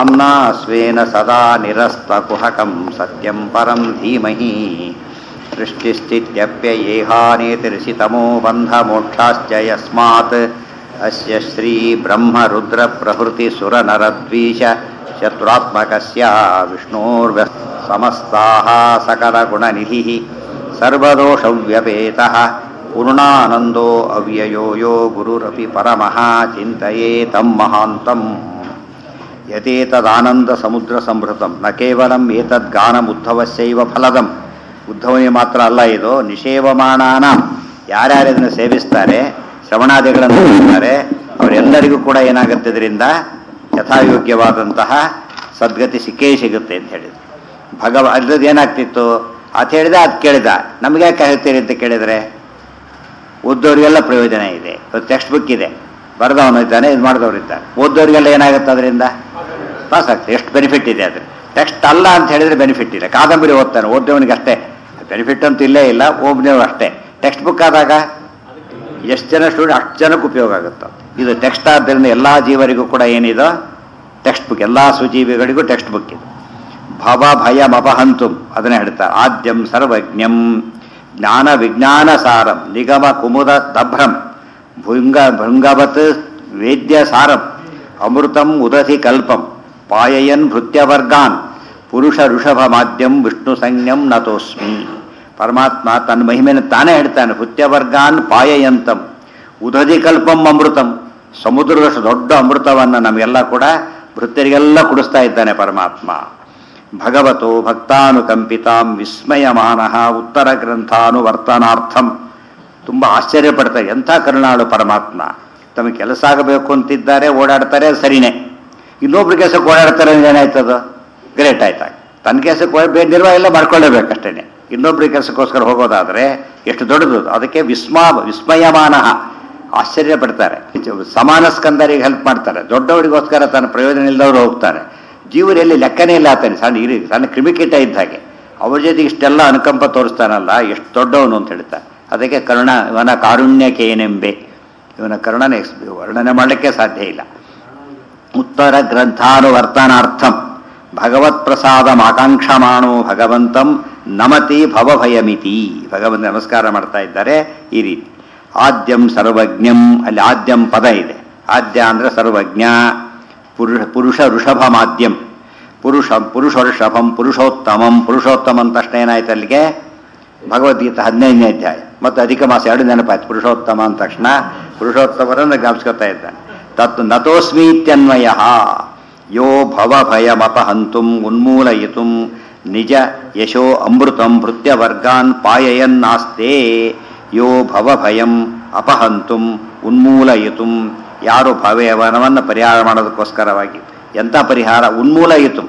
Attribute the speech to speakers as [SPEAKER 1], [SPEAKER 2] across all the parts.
[SPEAKER 1] नाम्ना स्वेन सदा निरस्तकुहकं सत्यं परं धीमहि सृष्टिस्थित्यप्ययेहानेतिर्षितमो बन्धमोक्षाश्च यस्मात् अस्य श्रीब्रह्मरुद्रप्रभृतिसुरनरद्वीष शत्रुरात्मकस्य विष्णोर्व्य समस्ताः सकलगुणनिधिः सर्वदोषव्यपेतः पूर्णानन्दो अव्ययो यो गुरुरपि परमः चिन्तये तं महान्तम् ಯಥೇತದಾನಂದಸಮುದ್ರಸಂಭೃತಂ ನ ಕೇವಲಂ ಏತದ್ಗಾನಮುದ್ಧವಸ್ಯೈವ ಫಲದಂ ಉದ್ಧವನಿಗೆ ಮಾತ್ರ ಅಲ್ಲ ಇದು ನಿಷೇವಮಾನಾನ ಯಾರ್ಯಾರು ಇದನ್ನು ಸೇವಿಸ್ತಾರೆ ಶ್ರವಣಾದಿಗಳನ್ನು ಸೇವಿಸ್ತಾರೆ ಅವರೆಲ್ಲರಿಗೂ ಕೂಡ ಏನಾಗುತ್ತೆ ಇದರಿಂದ ಯಥಾಯೋಗ್ಯವಾದಂತಹ ಸದ್ಗತಿ ಸಿಕ್ಕೇ ಸಿಗುತ್ತೆ ಅಂತ ಹೇಳಿದ್ರು ಭಗವ ಅಲ್ಲದ ಏನಾಗ್ತಿತ್ತು ಅದು ಹೇಳಿದ ಅದು ಕೇಳಿದ ನಮಗೆ ಯಾಕೆ ಹೇಳ್ತೀರಿ ಅಂತ ಕೇಳಿದರೆ ಓದೋರಿಗೆಲ್ಲ ಪ್ರಯೋಜನ ಇದೆ ಟೆಕ್ಸ್ಟ್ ಬುಕ್ ಇದೆ ಬರೆದವನು ಇದ್ದಾನೆ ಇದು ಮಾಡಿದವರು ಇದ್ದಾರೆ ಓದೋರಿಗೆಲ್ಲ ಏನಾಗುತ್ತೆ ಅದರಿಂದ ಪಾಸ್ ಆಗ್ತದೆ ಎಷ್ಟು ಬೆನಿಫಿಟ್ ಇದೆ ಅದು ಟೆಕ್ಸ್ಟ್ ಅಲ್ಲ ಅಂತ ಹೇಳಿದ್ರೆ ಬೆನಿಫಿಟ್ ಇಲ್ಲ ಕಾದಂಬರಿ ಓದ್ತಾನೆ ಓದೋವನಿಗೆ ಅಷ್ಟೇ ಬೆನಿಫಿಟ್ ಅಂತೂ ಇಲ್ಲೇ ಇಲ್ಲ ಒಬ್ಬನೇವ್ರು ಅಷ್ಟೇ ಟೆಕ್ಸ್ಟ್ ಬುಕ್ ಆದಾಗ ಎಷ್ಟು ಜನ ಸ್ಟೂಡೆಂಟ್ ಅಷ್ಟು ಜನಕ್ಕೆ ಉಪಯೋಗ ಆಗುತ್ತೆ ಇದು ಟೆಕ್ಸ್ಟ್ ಆದ್ದರಿಂದ ಎಲ್ಲ ಜೀವರಿಗೂ ಕೂಡ ಏನಿದು ಟೆಕ್ಸ್ಟ್ ಬುಕ್ ಎಲ್ಲ ಸುಜೀವಿಗಳಿಗೂ ಟೆಕ್ಸ್ಟ್ ಬುಕ್ ಇದೆ ಭವ ಭಯಂ ಅಪಹಂತುಂ ಅದನ್ನೇ ಹೇಳ್ತಾರೆ ಆದ್ಯಂ ಸರ್ವಜ್ಞಂ ಜ್ಞಾನ ವಿಜ್ಞಾನ ಸಾರಂ ನಿಗಮ ಕುಮುದ ದಭ್ರಂ ಭೃಂಗ ಭೃಂಗವತ್ ವೇದ್ಯ ಸಾರಂ ಅಮೃತಂ ಉದಧಿ ಕಲ್ಪಂ ಪಾಯಯನ್ ಭೃತ್ಯವರ್ಗಾನ್ ಪುರುಷ ಋಷಭ ಮಾಧ್ಯಂ ವಿಷ್ಣು ಸಂಜ್ಞಂ ನತೋಸ್ಮಿ ಪರಮಾತ್ಮ ತನ್ನ ಮಹಿಮೆಯನ್ನು ತಾನೇ ಹೇಳ್ತಾನೆ ಭೃತ್ಯವರ್ಗಾನ್ ಪಾಯಯಂತಂ ಉದಧಿ ಕಲ್ಪಂ ಅಮೃತಂ ಸಮುದ್ರದಷ್ಟು ದೊಡ್ಡ ಅಮೃತವನ್ನು ನಮಗೆಲ್ಲ ಕೂಡ ಭೃತ್ಯರಿಗೆಲ್ಲ ಕುಡಿಸ್ತಾ ಇದ್ದಾನೆ ಪರಮಾತ್ಮ ಭಗವತೋ ಭಕ್ತಾನುಕಂಪಿತಾಂ ವಿಸ್ಮಯಮಾನ ಉತ್ತರ ಗ್ರಂಥಾನುವರ್ತನಾರ್ಥಂ ತುಂಬ ಆಶ್ಚರ್ಯ ಪಡ್ತಾರೆ ಎಂಥ ಕರುಣಾಳು ಪರಮಾತ್ಮ ತಮಗೆ ಕೆಲಸ ಆಗಬೇಕು ಅಂತಿದ್ದಾರೆ ಓಡಾಡ್ತಾರೆ ಸರಿನೇ ಇನ್ನೊಬ್ರ ಕೆಲಸಕ್ಕೆ ಓಡಾಡ್ತಾರೆ ಅಂದ್ರೆ ಏನಾಯ್ತದು ಗ್ರೇಟ್ ಆಯ್ತಾಗ ತನ್ನ ಕೆಲಸಕ್ಕೆ ಬೇರೆ ನಿರ್ವಾಹ ಎಲ್ಲ ಮಾಡ್ಕೊಳ್ಳೇಬೇಕಷ್ಟೇ ಇನ್ನೊಬ್ರ ಕೆಲಸಕ್ಕೋಸ್ಕರ ಹೋಗೋದಾದರೆ ಎಷ್ಟು ದೊಡ್ಡದು ಅದಕ್ಕೆ ವಿಸ್ಮಾ ವಿಸ್ಮಯಮಾನ ಆಶ್ಚರ್ಯ ಪಡ್ತಾರೆ ಸಮಾನ ಸ್ಕಂದರಿಗೆ ಹೆಲ್ಪ್ ಮಾಡ್ತಾರೆ ದೊಡ್ಡವರಿಗೋಸ್ಕರ ತನ್ನ ಪ್ರಯೋಜನ ಇಲ್ಲದವರು ಹೋಗ್ತಾರೆ ಜೀವರಲ್ಲಿ ಲೆಕ್ಕನೇ ಇಲ್ಲ ಆತಾನೆ ಸಣ್ಣ ಇರಿ ಸಣ್ಣ ಕ್ರಿಮಿಕೀಟ ಇದ್ದ ಹಾಗೆ ಅವ್ರ ಜೊತೆ ಇಷ್ಟೆಲ್ಲ ಅನುಕಂಪ ತೋರಿಸ್ತಾನಲ್ಲ ಎಷ್ಟು ದೊಡ್ಡವನು ಅಂತ ಹೇಳ್ತಾರೆ ಅದಕ್ಕೆ ಕರುಣ ಇವನ ಕಾರುಣ್ಯಕ್ಕೆ ಏನೆಂಬೆ ಇವನ ಕರುಣನ ವರ್ಣನೆ ಮಾಡಲಿಕ್ಕೆ ಸಾಧ್ಯ ಇಲ್ಲ ಉತ್ತರ ಗ್ರಂಥಾನುವರ್ತನಾರ್ಥಂ ಭಗವತ್ ಪ್ರಸಾದ ಆಕಾಂಕ್ಷಮಾಣೋ ಭಗವಂತಂ ನಮತಿ ಭವಭಯಮಿತಿ ಭಗವಂತ ನಮಸ್ಕಾರ ಮಾಡ್ತಾ ಇದ್ದಾರೆ ಈ ರೀತಿ ಆದ್ಯಂ ಸರ್ವಜ್ಞಂ ಅಲ್ಲಿ ಆದ್ಯಂ ಪದ ಇದೆ ಆದ್ಯ ಅಂದರೆ ಸರ್ವಜ್ಞ ಪುರುಷ ಪುರುಷ ಋಷಭ ಮಾಧ್ಯಂ ಪುರುಷ ಪುರುಷ ಋಷಭಂ ಪುರುಷೋತ್ತಮಂ ಪುರುಷೋತ್ತಮ ತಕ್ಷಣ ಏನಾಯ್ತು ಅಲ್ಲಿಗೆ ಭಗವದ್ಗೀತೆ ಹದಿನೈದನೇ ಅಧ್ಯಾಯ ಮತ್ತು ಅಧಿಕ ಮಾಸ ಎರಡು ನೆನಪಾಯ್ತು ಪುರುಷೋತ್ತಮ ಅಂದ ತಕ್ಷಣ ಪುರುಷೋತ್ತಮರನ್ನು ಜ್ಞಾಪಿಸ್ಕೊತಾ ಇದ್ದಾನೆ ತತ್ ನತೋಸ್ಮೀತ್ಯನ್ವಯ ಯೋ ಭವ ಭಯಮಪಹಂತುಂ ಉನ್ಮೂಲಯಿತು ನಿಜ ಯಶೋ ಅಮೃತಂ ಭೃತ್ಯವರ್ಗಾನ್ ಪಾಯಯನ್ನಾಸ್ತೆ ಯೋ ಭವ ಭಯಂ ಅಪಹಂತುಂ ಉನ್ಮೂಲಯಿತು ಯಾರು ಭವಯವನವನ್ನು ಪರಿಹಾರ ಮಾಡೋದಕ್ಕೋಸ್ಕರವಾಗಿ ಎಂಥ ಪರಿಹಾರ ಉನ್ಮೂಲಯಿತು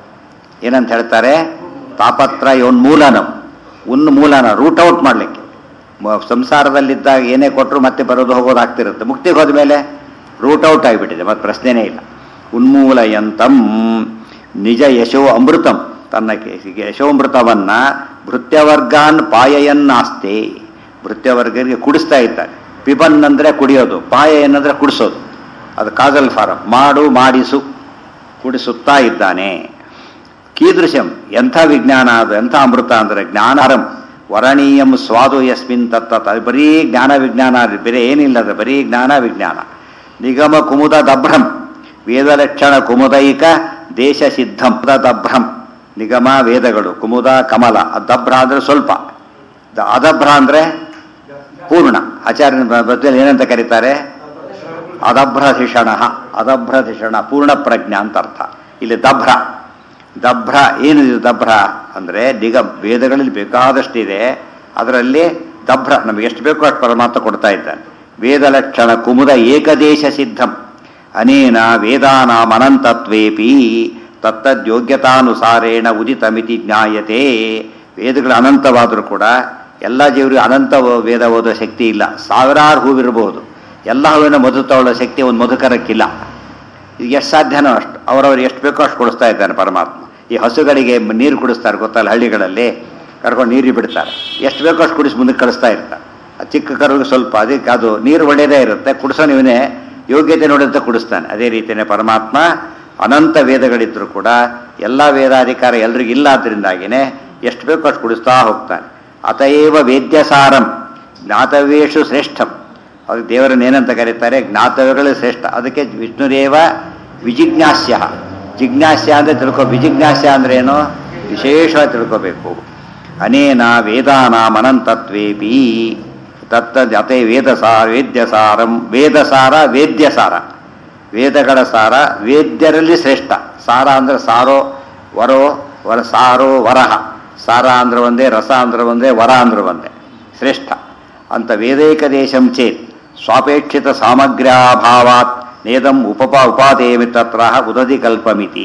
[SPEAKER 1] ಏನಂತ ಹೇಳ್ತಾರೆ ತಾಪತ್ರಯೋನ್ಮೂಲನಂ ಉನ್ಮೂಲನ ರೂಟ್ ಔಟ್ ಮಾಡಲಿಕ್ಕೆ ಸಂಸಾರದಲ್ಲಿದ್ದಾಗ ಏನೇ ಕೊಟ್ಟರು ಮತ್ತೆ ಬರೋದು ಹೋಗೋದು ಆಗ್ತಿರುತ್ತೆ ಮುಕ್ತಿಗೆ ಹೋದ ಮೇಲೆ ರೂಟ್ ಔಟ್ ಆಗಿಬಿಟ್ಟಿದೆ ಮತ್ತೆ ಪ್ರಶ್ನೆನೇ ಇಲ್ಲ ಉನ್ಮೂಲಯಂತಂ ನಿಜ ಯಶೋ ಅಮೃತಂ ತನ್ನ ಯಶೋಮೃತವನ್ನ ಭೃತ್ಯವರ್ಗಾನ್ ಪಾಯಯನ್ನಾಸ್ತೆ ಭೃತ್ಯವರ್ಗರಿಗೆ ಕುಡಿಸ್ತಾ ಇದ್ದಾರೆ ಪಿಬನ್ ಅಂದರೆ ಕುಡಿಯೋದು ಪಾಯ ಏನಂದ್ರೆ ಕುಡಿಸೋದು ಅದು ಕಾಜಲ್ ಫಾರಂ ಮಾಡು ಮಾಡಿಸು ಕುಡಿಸುತ್ತಾ ಇದ್ದಾನೆ ಕೀದೃಶಂ ಎಂಥ ವಿಜ್ಞಾನ ಅದು ಎಂಥ ಅಮೃತ ಅಂದರೆ ಜ್ಞಾನಾರಂ ವರಣೀಯಂ ಸ್ವಾದು ಯಸ್ಮಿನ್ ತತ್ತ ಬರೀ ಜ್ಞಾನ ವಿಜ್ಞಾನ ಬೇರೆ ಏನಿಲ್ಲ ಅದು ಬರೀ ಜ್ಞಾನ ವಿಜ್ಞಾನ ನಿಗಮ ಕುಮುದ ದಭ್ರಂ ವೇದಲಕ್ಷಣ ಕುಮುದೈಕ ದೇಶ ಸಿದ್ಧಂ ದಭ್ರಂ ನಿಗಮ ವೇದಗಳು ಕುಮುದ ಕಮಲ ದಭ್ರ ಅಂದರೆ ಸ್ವಲ್ಪ ಅದಭ್ರ ಅಂದರೆ ಪೂರ್ಣ ಆಚಾರ್ಯನ ಬದ್ದಲ್ಲಿ ಏನಂತ ಕರೀತಾರೆ ಅದಭ್ರಧಿಷಣ ಅದಭ್ರಧಿಷಣ ಪೂರ್ಣ ಪ್ರಜ್ಞಾ ಅಂತ ಅರ್ಥ ಇಲ್ಲಿ ದಭ್ರ ದಭ್ರ ಏನಿದೆ ದಭ್ರ ಅಂದರೆ ನಿಗ ವೇದಗಳಲ್ಲಿ ಬೇಕಾದಷ್ಟಿದೆ ಅದರಲ್ಲಿ ದಭ್ರ ನಮಗೆ ಎಷ್ಟು ಬೇಕೋ ಅಷ್ಟು ಪರಮಾತ್ಮ ಕೊಡ್ತಾ ಇದ್ದಾನೆ ವೇದಲಕ್ಷಣ ಕುಮುದ ಏಕದೇಶ ಸಿದ್ಧಂ ಅನೇನ ವೇದಾನಾಂ ಅನಂತತ್ವೇಪಿ ತತ್ತದ್ಯೋಗ್ಯತಾನುಸಾರೇಣ ಉದಿತಮಿತಿ ಜ್ಞಾಯತೆ ವೇದಗಳು ಅನಂತವಾದರೂ ಕೂಡ ಎಲ್ಲ ಜೀವರಿಗೂ ಅನಂತ ವೇದ ಓದೋ ಶಕ್ತಿ ಇಲ್ಲ ಸಾವಿರಾರು ಹೂವಿರಬಹುದು ಎಲ್ಲ ಹೂವಿನ ಮಧು ತಗೊಳ್ಳೋ ಶಕ್ತಿ ಒಂದು ಮಧುಕರಕ್ಕಿಲ್ಲ ಇದು ಎಷ್ಟು ಸಾಧ್ಯನೋ ಅಷ್ಟು ಅವರವ್ರು ಎಷ್ಟು ಬೇಕೋ ಅಷ್ಟು ಕೊಡಿಸ್ತಾ ಇದ್ದಾನೆ ಪರಮಾತ್ಮ ಈ ಹಸುಗಳಿಗೆ ನೀರು ಕುಡಿಸ್ತಾರೆ ಗೊತ್ತಲ್ಲ ಹಳ್ಳಿಗಳಲ್ಲಿ ಕರ್ಕೊಂಡು ನೀರು ಬಿಡ್ತಾರೆ ಎಷ್ಟು ಬೇಕೋ ಅಷ್ಟು ಕುಡಿಸಿ ಮುಂದಕ್ಕೆ ಕಳಿಸ್ತಾ ಇರ್ತಾರೆ ಆ ಚಿಕ್ಕ ಕರುಗೆ ಸ್ವಲ್ಪ ಅದಕ್ಕೆ ಅದು ನೀರು ಒಳ್ಳೆಯದೇ ಇರುತ್ತೆ ಕುಡಿಸೋ ನೀವನೇ ಯೋಗ್ಯತೆ ನೋಡಿದಂತೆ ಕುಡಿಸ್ತಾನೆ ಅದೇ ರೀತಿಯೇ ಪರಮಾತ್ಮ ಅನಂತ ವೇದಗಳಿದ್ದರೂ ಕೂಡ ಎಲ್ಲ ವೇದಾಧಿಕಾರ ಎಲ್ರಿಗೂ ಇಲ್ಲ ಆದ್ದರಿಂದಾಗಿನೇ ಎಷ್ಟು ಬೇಕೋ ಅಷ್ಟು ಕುಡಿಸ್ತಾ ಹೋಗ್ತಾನೆ ಅತಏವ ವೇದ್ಯಸಾರಂ ಜ್ಞಾತವ್ಯೇಷು ಶ್ರೇಷ್ಠಂ ಅದಕ್ಕೆ ದೇವರನ್ನ ಏನಂತ ಕರೀತಾರೆ ಜ್ಞಾತವ್ಯಗಳು ಶ್ರೇಷ್ಠ ಅದಕ್ಕೆ ವಿಷ್ಣುದೇವ ವಿಜಿಜ್ಞಾಸ್ಯ ಜಿಜ್ಞಾಸ್ಯ ಅಂದರೆ ತಿಳ್ಕೊ ವಿಜಿಜ್ಞಾಸ್ಯ ಅಂದ್ರೆ ಏನು ವಿಶೇಷವಾಗಿ ತಿಳ್ಕೋಬೇಕು ಅನೇನ ವೇದಾನಾಂ ಅನಂತತ್ವೇಪಿ ತತ್ತ ಅತೇ ವೇದಸಾರ ವೇದ್ಯಸಾರಂ ವೇದಸಾರ ವೇದ್ಯಸಾರ ವೇದಗಳ ಸಾರ ವೇದ್ಯರಲ್ಲಿ ಶ್ರೇಷ್ಠ ಸಾರ ಅಂದ್ರೆ ಸಾರೋ ವರೋ ವರ ಸಾರೋ ವರಹ ಸಾರ ಅಂದ್ರೆ ಒಂದೇ ರಸ ಅಂದ್ರೆ ಒಂದೇ ವರ ಅಂದ್ರೆ ಒಂದೇ ಶ್ರೇಷ್ಠ ಅಂತ ವೇದೈಕ ದೇಶಂ ಚೇತ್ ಸ್ವಾಪೇಕ್ಷಿತ ಸಾಮಗ್ರ್ಯಾಭಾವಾತ್ ನೇದಂ ಉಪಪ ಉಪಾದೇಮಿ ತತ್ರ ಉದತಿ ಕಲ್ಪಮಿತಿ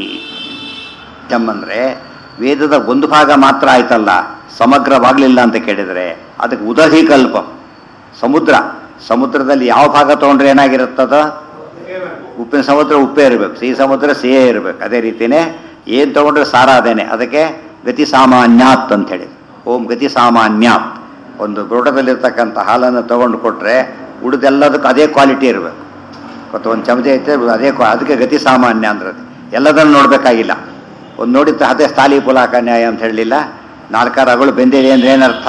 [SPEAKER 1] ಅಂದರೆ ವೇದದ ಒಂದು ಭಾಗ ಮಾತ್ರ ಆಯ್ತಲ್ಲ ಸಮಗ್ರವಾಗಲಿಲ್ಲ ಅಂತ ಕೇಳಿದರೆ ಅದಕ್ಕೆ ಉದಧಿ ಕಲ್ಪಂ ಸಮುದ್ರ ಸಮುದ್ರದಲ್ಲಿ ಯಾವ ಭಾಗ ತಗೊಂಡ್ರೆ ಏನಾಗಿರುತ್ತದ ಉಪ್ಪಿನ ಸಮುದ್ರ ಉಪ್ಪೇ ಇರಬೇಕು ಸಿಹಿ ಸಮುದ್ರ ಸಿಹೇ ಇರಬೇಕು ಅದೇ ರೀತಿಯೇ ಏನು ತಗೊಂಡ್ರೆ ಸಾರ ಅದೇನೆ ಅದಕ್ಕೆ ಗತಿ ಸಾಮಾನ್ಯಾತ್ ಅಂತ ಹೇಳಿ ಓಂ ಗತಿ ಸಾಮಾನ್ಯಾತ್ ಒಂದು ಲೋಟದಲ್ಲಿರ್ತಕ್ಕಂಥ ಹಾಲನ್ನು ತಗೊಂಡು ಕೊಟ್ಟರೆ ಉಳಿದೆಲ್ಲದಕ್ಕೂ ಅದೇ ಕ್ವಾಲಿಟಿ ಇರಬೇಕು ಮತ್ತು ಒಂದು ಚಮಚ ಐತೆ ಅದೇ ಕ್ವಾ- ಅದಕ್ಕೆ ಗತಿ ಸಾಮಾನ್ಯ ಅಂದ್ರೆ ಅದು. ಎಲ್ಲದನ್ನು ನೋಡಬೇಕಾಗಿಲ್ಲ ಒಂದು ನೋಡಿದ ಅದೇ ಸ್ಥಾಲಿ ಪುಲಾಕ ನ್ಯಾಯ ಅಂತ ಹೇಳಲಿಲ್ಲ ನಾಲ್ಕಾರು ಅಗಳು ಬೆಂದಿದೆ ಅಂದ್ರೆ ಏನರ್ಥ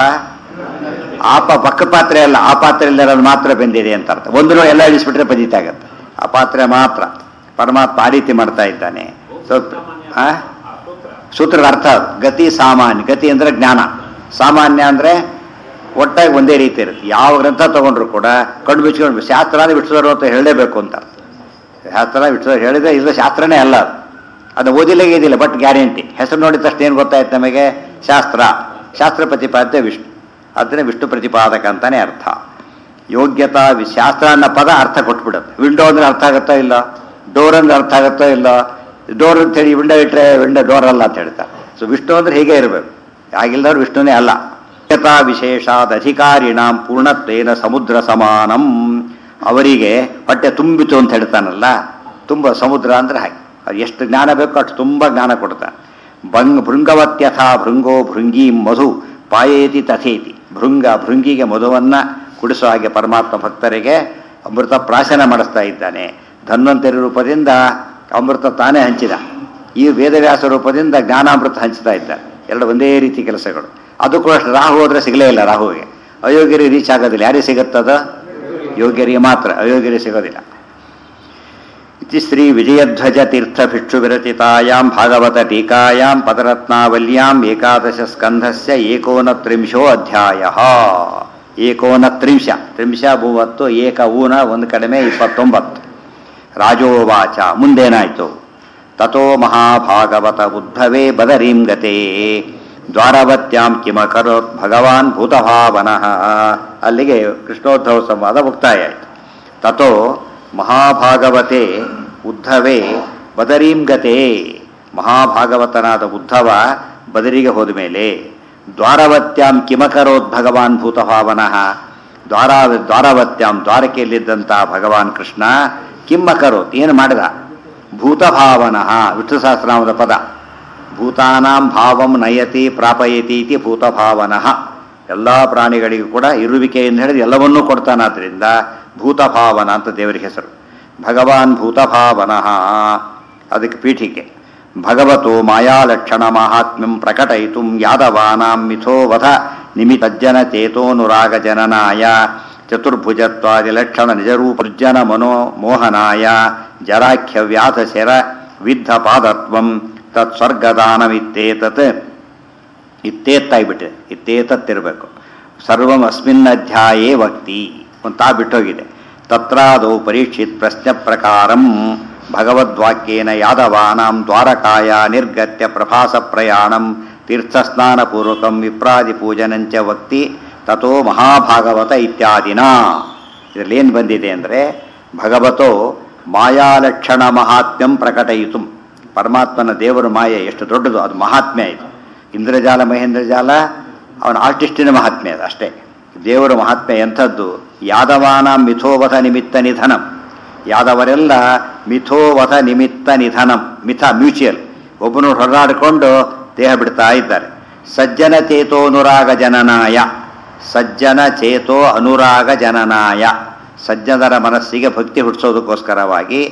[SPEAKER 1] ಆ ಪ ಪಕ್ಕ ಪಾತ್ರೆ ಅಲ್ಲ ಆ ಪಾತ್ರೆಯಲ್ಲಿ ಇರೋದು ಮಾತ್ರ ಬೆಂದಿದೆ ಅಂತ ಅರ್ಥ ಒಂದು ಎಲ್ಲ ಇಳಿಸ್ಬಿಟ್ರೆ ಪದೀತ ಆಗತ್ತೆ ಆ ಪಾತ್ರೆ ಮಾತ್ರ ಪರಮಾತ್ಮ ಆ ರೀತಿ ಮಾಡ್ತಾ ಇದ್ದಾನೆ ಸೊ ಆ ಸೂತ್ರದ ಅರ್ಥ ಅದು. ಗತಿ ಸಾಮಾನ್ಯ ಗತಿ ಅಂದ್ರೆ ಜ್ಞಾನ ಸಾಮಾನ್ಯ ಅಂದ್ರೆ ಒಟ್ಟಾಗಿ ಒಂದೇ ರೀತಿ ಇರುತ್ತೆ ಯಾವ ಗ್ರಂಥ ತಗೊಂಡ್ರು ಕೂಡ ಕಣ್ಣು ಬಿಚ್ಕೊಂಡು ಶಾಸ್ತ್ರನೇ ಬಿಡಿಸೋರು ಅಂತ ಹೇಳಲೇಬೇಕು ಅಂತ ಅರ್ಥ ಶಾಸ್ತ್ರ ಬಿಡಿಸೋರು ಹೇಳಿದ್ರೆ ಇಲ್ಲ ಶಾಸ್ತ್ರನೇ ಅಲ್ಲ ಅದು ಅದು ಓದಿಲ್ಲೇ ಇದಿಲ್ಲ ಬಟ್ ಗ್ಯಾರಂಟಿ ಹೆಸರು ನೋಡಿದ ತಕ್ಷಣ ಏನು ಗೊತ್ತಾಯ್ತು ನಮಗೆ ಶಾಸ್ತ್ರ ಶಾಸ್ತ್ರ ಪ್ರತಿಪಾದ್ಯ ವಿಷ್ಣು ಅದನ್ನೇ ವಿಷ್ಣು ಪ್ರತಿಪಾದಕ ಅಂತಾನೆ ಅರ್ಥ ಯೋಗ್ಯತಾ ವಿ- ಶಾಸ್ತ್ರ ಅನ್ನೋ ಪದ ಅರ್ಥ ಕೊಟ್ಬಿಡುತ್ತೆ ವಿಂಡೋ ಅಂದ್ರೆ ಅರ್ಥ ಆಗುತ್ತೋ ಇಲ್ಲ ಡೋರ್ ಅಂದ್ರೆ ಅರ್ಥ ಆಗುತ್ತೋ ಇಲ್ಲ ಡೋರ್ ಅಂತ ಹೇಳಿ ವಿಂಡೋ ಇಟ್ಟರೆ ವಿಂಡೋ ಡೋರ್ ಅಲ್ಲ ಅಂತ ಹೇಳ್ತಾರೆ ಸೊ ವಿಷ್ಣು ಅಂದ್ರೆ ಹೀಗೆ ಇರಬೇಕು ಆಗಿಲ್ದವ್ರು ವಿಷ್ಣುನೇ ಅಲ್ಲ ಯೋಗ್ಯತಾ ವಿಶೇಷಾದ ಅಧಿಕಾರಿಣಾಂ ಪೂರ್ಣತ್ವೇನ ಸಮುದ್ರ ಸಮಾನಂ ಅವರಿಗೆ ಹೊಟ್ಟೆ ತುಂಬಿತು ಅಂತ ಹೇಳ್ತಾನಲ್ಲ ತುಂಬ ಸಮುದ್ರ ಅಂದ್ರೆ ಹಾಗೆ ಅವ್ರು ಎಷ್ಟು ಜ್ಞಾನ ಬೇಕೋ ಅಷ್ಟು ತುಂಬ ಜ್ಞಾನ ಕೊಡ್ತಾನೆ ಭಂಗ್ ಭೃಂಗವತ್ಯಥ ಭೃಂಗೋ ಭೃಂಗಿ ಮಧು ಪಾಯೇತಿ ತಥೇತಿ ಭೃಂಗ ಭೃಂಗಿಗೆ ಮಧುವನ್ನ ಕುಡಿಸೋ ಹಾಗೆ ಪರಮಾತ್ಮ ಭಕ್ತರಿಗೆ ಅಮೃತ ಪ್ರಾಶನ ಮಾಡಿಸ್ತಾ ಇದ್ದಾನೆ ಧನ್ವಂತರಿ ರೂಪದಿಂದ ಅಮೃತ ತಾನೇ ಹಂಚಿದ ಈ ವೇದವ್ಯಾಸ ರೂಪದಿಂದ ಜ್ಞಾನಾಮೃತ ಹಂಚ್ತಾ ಇದ್ದಾನೆ ಎರಡು ಒಂದೇ ರೀತಿ ಕೆಲಸಗಳು ಅದು ಕೂಡ ಅಷ್ಟು ರಾಹು ಹೋದ್ರೆ ಸಿಗಲೇ ಇಲ್ಲ ರಾಹುವಿಗೆ ಅಯೋಗ್ಯರಿಗೆ ರೀಚ್ ಆಗೋದಿಲ್ಲ ಯಾರಿಗೆ ಸಿಗುತ್ತದ ಯೋಗ್ಯರಿಗೆ ಮಾತ್ರ ಅಯೋಗ್ಯರಿಗೆ ಸಿಗೋದಿಲ್ಲ ಇತಿ ಶ್ರೀ ವಿಜಯಧ್ವಜ ತೀರ್ಥ ಭಿಕ್ಷು ವಿರಚಿತಾಯಾಂ ಭಾಗವತ ಟೀಕಾಯಾಂ ಪದರತ್ನಾವಲ್ಯಾಂ ಏಕಾದಶ ಸ್ಕಂಧಸ್ಯ ಏಕೋನತ್ರಿಂಶೋ ಅಧ್ಯಾಯ ಏಕೋನತ್ರಿಂಶ ತ್ರಿಂಶ ಮೂವತ್ತು ಏಕ ಊನ ಒಂದು ಕಡಿಮೆ ಇಪ್ಪತ್ತೊಂಬತ್ತು ರಾಜೋವಾಚ ಮುಂದೇನಾಯ್ತು ತಥೋ ಮಹಾಭಾಗವತ ಉದ್ಭವೇ ಬದರೀಂ ಗತೆ ದ್ವಾರವತ್ಯಾಂ ಕಿಮಕರೋತ್ ಭಗವಾನ್ ಭೂತಭಾವನಃ ಅಲ್ಲಿಗೆ ಕೃಷ್ಣೋದ್ಧವ ಸಂವಾದ ಮುಕ್ತಾಯ ಆಯಿತು ತಥೋ ಮಹಾಭಾಗವತೆ ಉದ್ಧವೇ ಬದರೀಂ ಗತೆ ಮಹಾಭಾಗವತನಾದ ಉದ್ಧವ ಬದರಿಗೆ ಹೋದ ಮೇಲೆ ದ್ವಾರವತ್ಯಾಂ ಕಿಮಕರೋತ್ ಭಗವಾನ್ ಭೂತಭಾವನಃ ದ್ವಾರ ದ್ವಾರವತ್ಯಾಂ ದ್ವಾರಕೆಯಲ್ಲಿದ್ದಂಥ ಭಗವಾನ್ ಕೃಷ್ಣ ಕಿಮ್ಮಕರೋತ್ ಏನು ಮಾಡಿದ ಭೂತಭಾವನಃ ವಿಷ್ಣು ಸಹಸ್ರನಾಮದ ಪದ ಭೂತಾನಾಂ ಭಾವಂ ನಯತಿ ಪ್ರಾಪಯತಿ ಇತಿ ಭೂತಭಾವನಃ ಎಲ್ಲ ಪ್ರಾಣಿಗಳಿಗೂ ಕೂಡ ಇರುವಿಕೆಯಿಂದ ಹಿಡಿದು ಎಲ್ಲವನ್ನೂ ಕೊಡ್ತಾನಾದ್ರಿಂದ ಭೂತಭಾವನ ಅಂತ ದೇವರಿಗೆ ಹೆಸರು ಭಗವಾನ್ ಭೂತಭಾವನಃ ಅದಕ್ಕೆ ಪೀಠಿಕೆ ಭಗವತೋ ಮಾಯಾಲಕ್ಷಣ ಮಾಹಾತ್ಮ್ಯಂ ಪ್ರಕಟಯಿತು ಯಾದವಾನಾಂ ಮಿಥೋವಧ ನಿಮಿತಜ್ಜನ ಚೇತೋನುರಾಗ ಜನನಾಯ ಚತುರ್ಭುಜತ್ವಾದಿ ಲಕ್ಷಣ ನಿಜರೂಪರ್ಜನ ಮನೋ ಮೋಹನಾಯ ಜರಾಖ್ಯ ವ್ಯಾಧ ಶರ ವಿದ್ಧ ಪಾದತ್ವಂ ತತ್ ಸ್ವರ್ಗದಾನವಿತ್ತೇತತ್ ಇತ್ತೇತ್ತಾಗ್ಬಿಟ್ಟಿದೆ ಇತ್ತೇತತ್ತಿರಬೇಕು ಸರ್ವಂ ಅಸ್ಮಿನ್ ಅಧ್ಯಾಯೇ ವಕ್ತಿ ಒಂದು ತಾ ಬಿಟ್ಟೋಗಿದೆ ತತ್ರಾದೌ ಪರೀಕ್ಷಿತ್ ಪ್ರಶ್ನೆ ಪ್ರಕಾರಂ ಭಗವದ್ವಾಕ್ಯೇನ ಯಾದವಾನಾಂ ದ್ವಾರಕಾಯ ನಿರ್ಗತ್ಯ ಪ್ರಭಾಸ ಪ್ರಯಾಣಂ ತೀರ್ಥಸ್ನಾನಪೂರ್ವಕಂ ವಿಪ್ರಾದಿ ಪೂಜನಂಚ ವಕ್ತಿ ತಥೋ ಮಹಾಭಾಗವತ ಇತ್ಯಾದಿನ ಇದರಲ್ಲಿ ಏನು ಬಂದಿದೆ ಅಂದರೆ ಭಗವತೋ ಮಾಯಾಲಕ್ಷಣ ಮಹಾತ್ಮ್ಯಂ ಪ್ರಕಟಯಿತು ಪರಮಾತ್ಮನ ದೇವರ ಮಾಯೆ ಎಷ್ಟು ದೊಡ್ಡದು ಅದು ಮಹಾತ್ಮ್ಯ ಇದು ಇಂದ್ರಜಾಲ ಮಹೇಂದ್ರಜಾಲ ಅವನ ಆರ್ಟಿಸ್ಟಿನ ಮಹಾತ್ಮ್ಯ ಅದು ಅಷ್ಟೇ ದೇವರ ಮಹಾತ್ಮ್ಯ ಎಂಥದ್ದು ಯಾದವಾನ ಮಿಥೋವಥ ನಿಮಿತ್ತ ನಿಧನಂ ಯಾದವರೆಲ್ಲ ಮಿಥೋವಥ ನಿಮಿತ್ತ ನಿಧನಂ ಮಿಥ ಮ್ಯೂಚುಯಲ್ ಒಬ್ಬನು ಹೊರದಾಡಿಕೊಂಡು ದೇಹ ಬಿಡ್ತಾ ಇದ್ದಾರೆ ಸಜ್ಜನ ಚೇತೋ ಅನುರಾಗ ಜನನಾಯ ಸಜ್ಜನ ಚೇತೋ ಅನುರಾಗ ಜನನಾಯ ಸಜ್ಜನರ ಮನಸ್ಸಿಗೆ ಭಕ್ತಿ ಹುಟ್ಟಿಸೋದಕ್ಕೋಸ್ಕರವಾಗಿ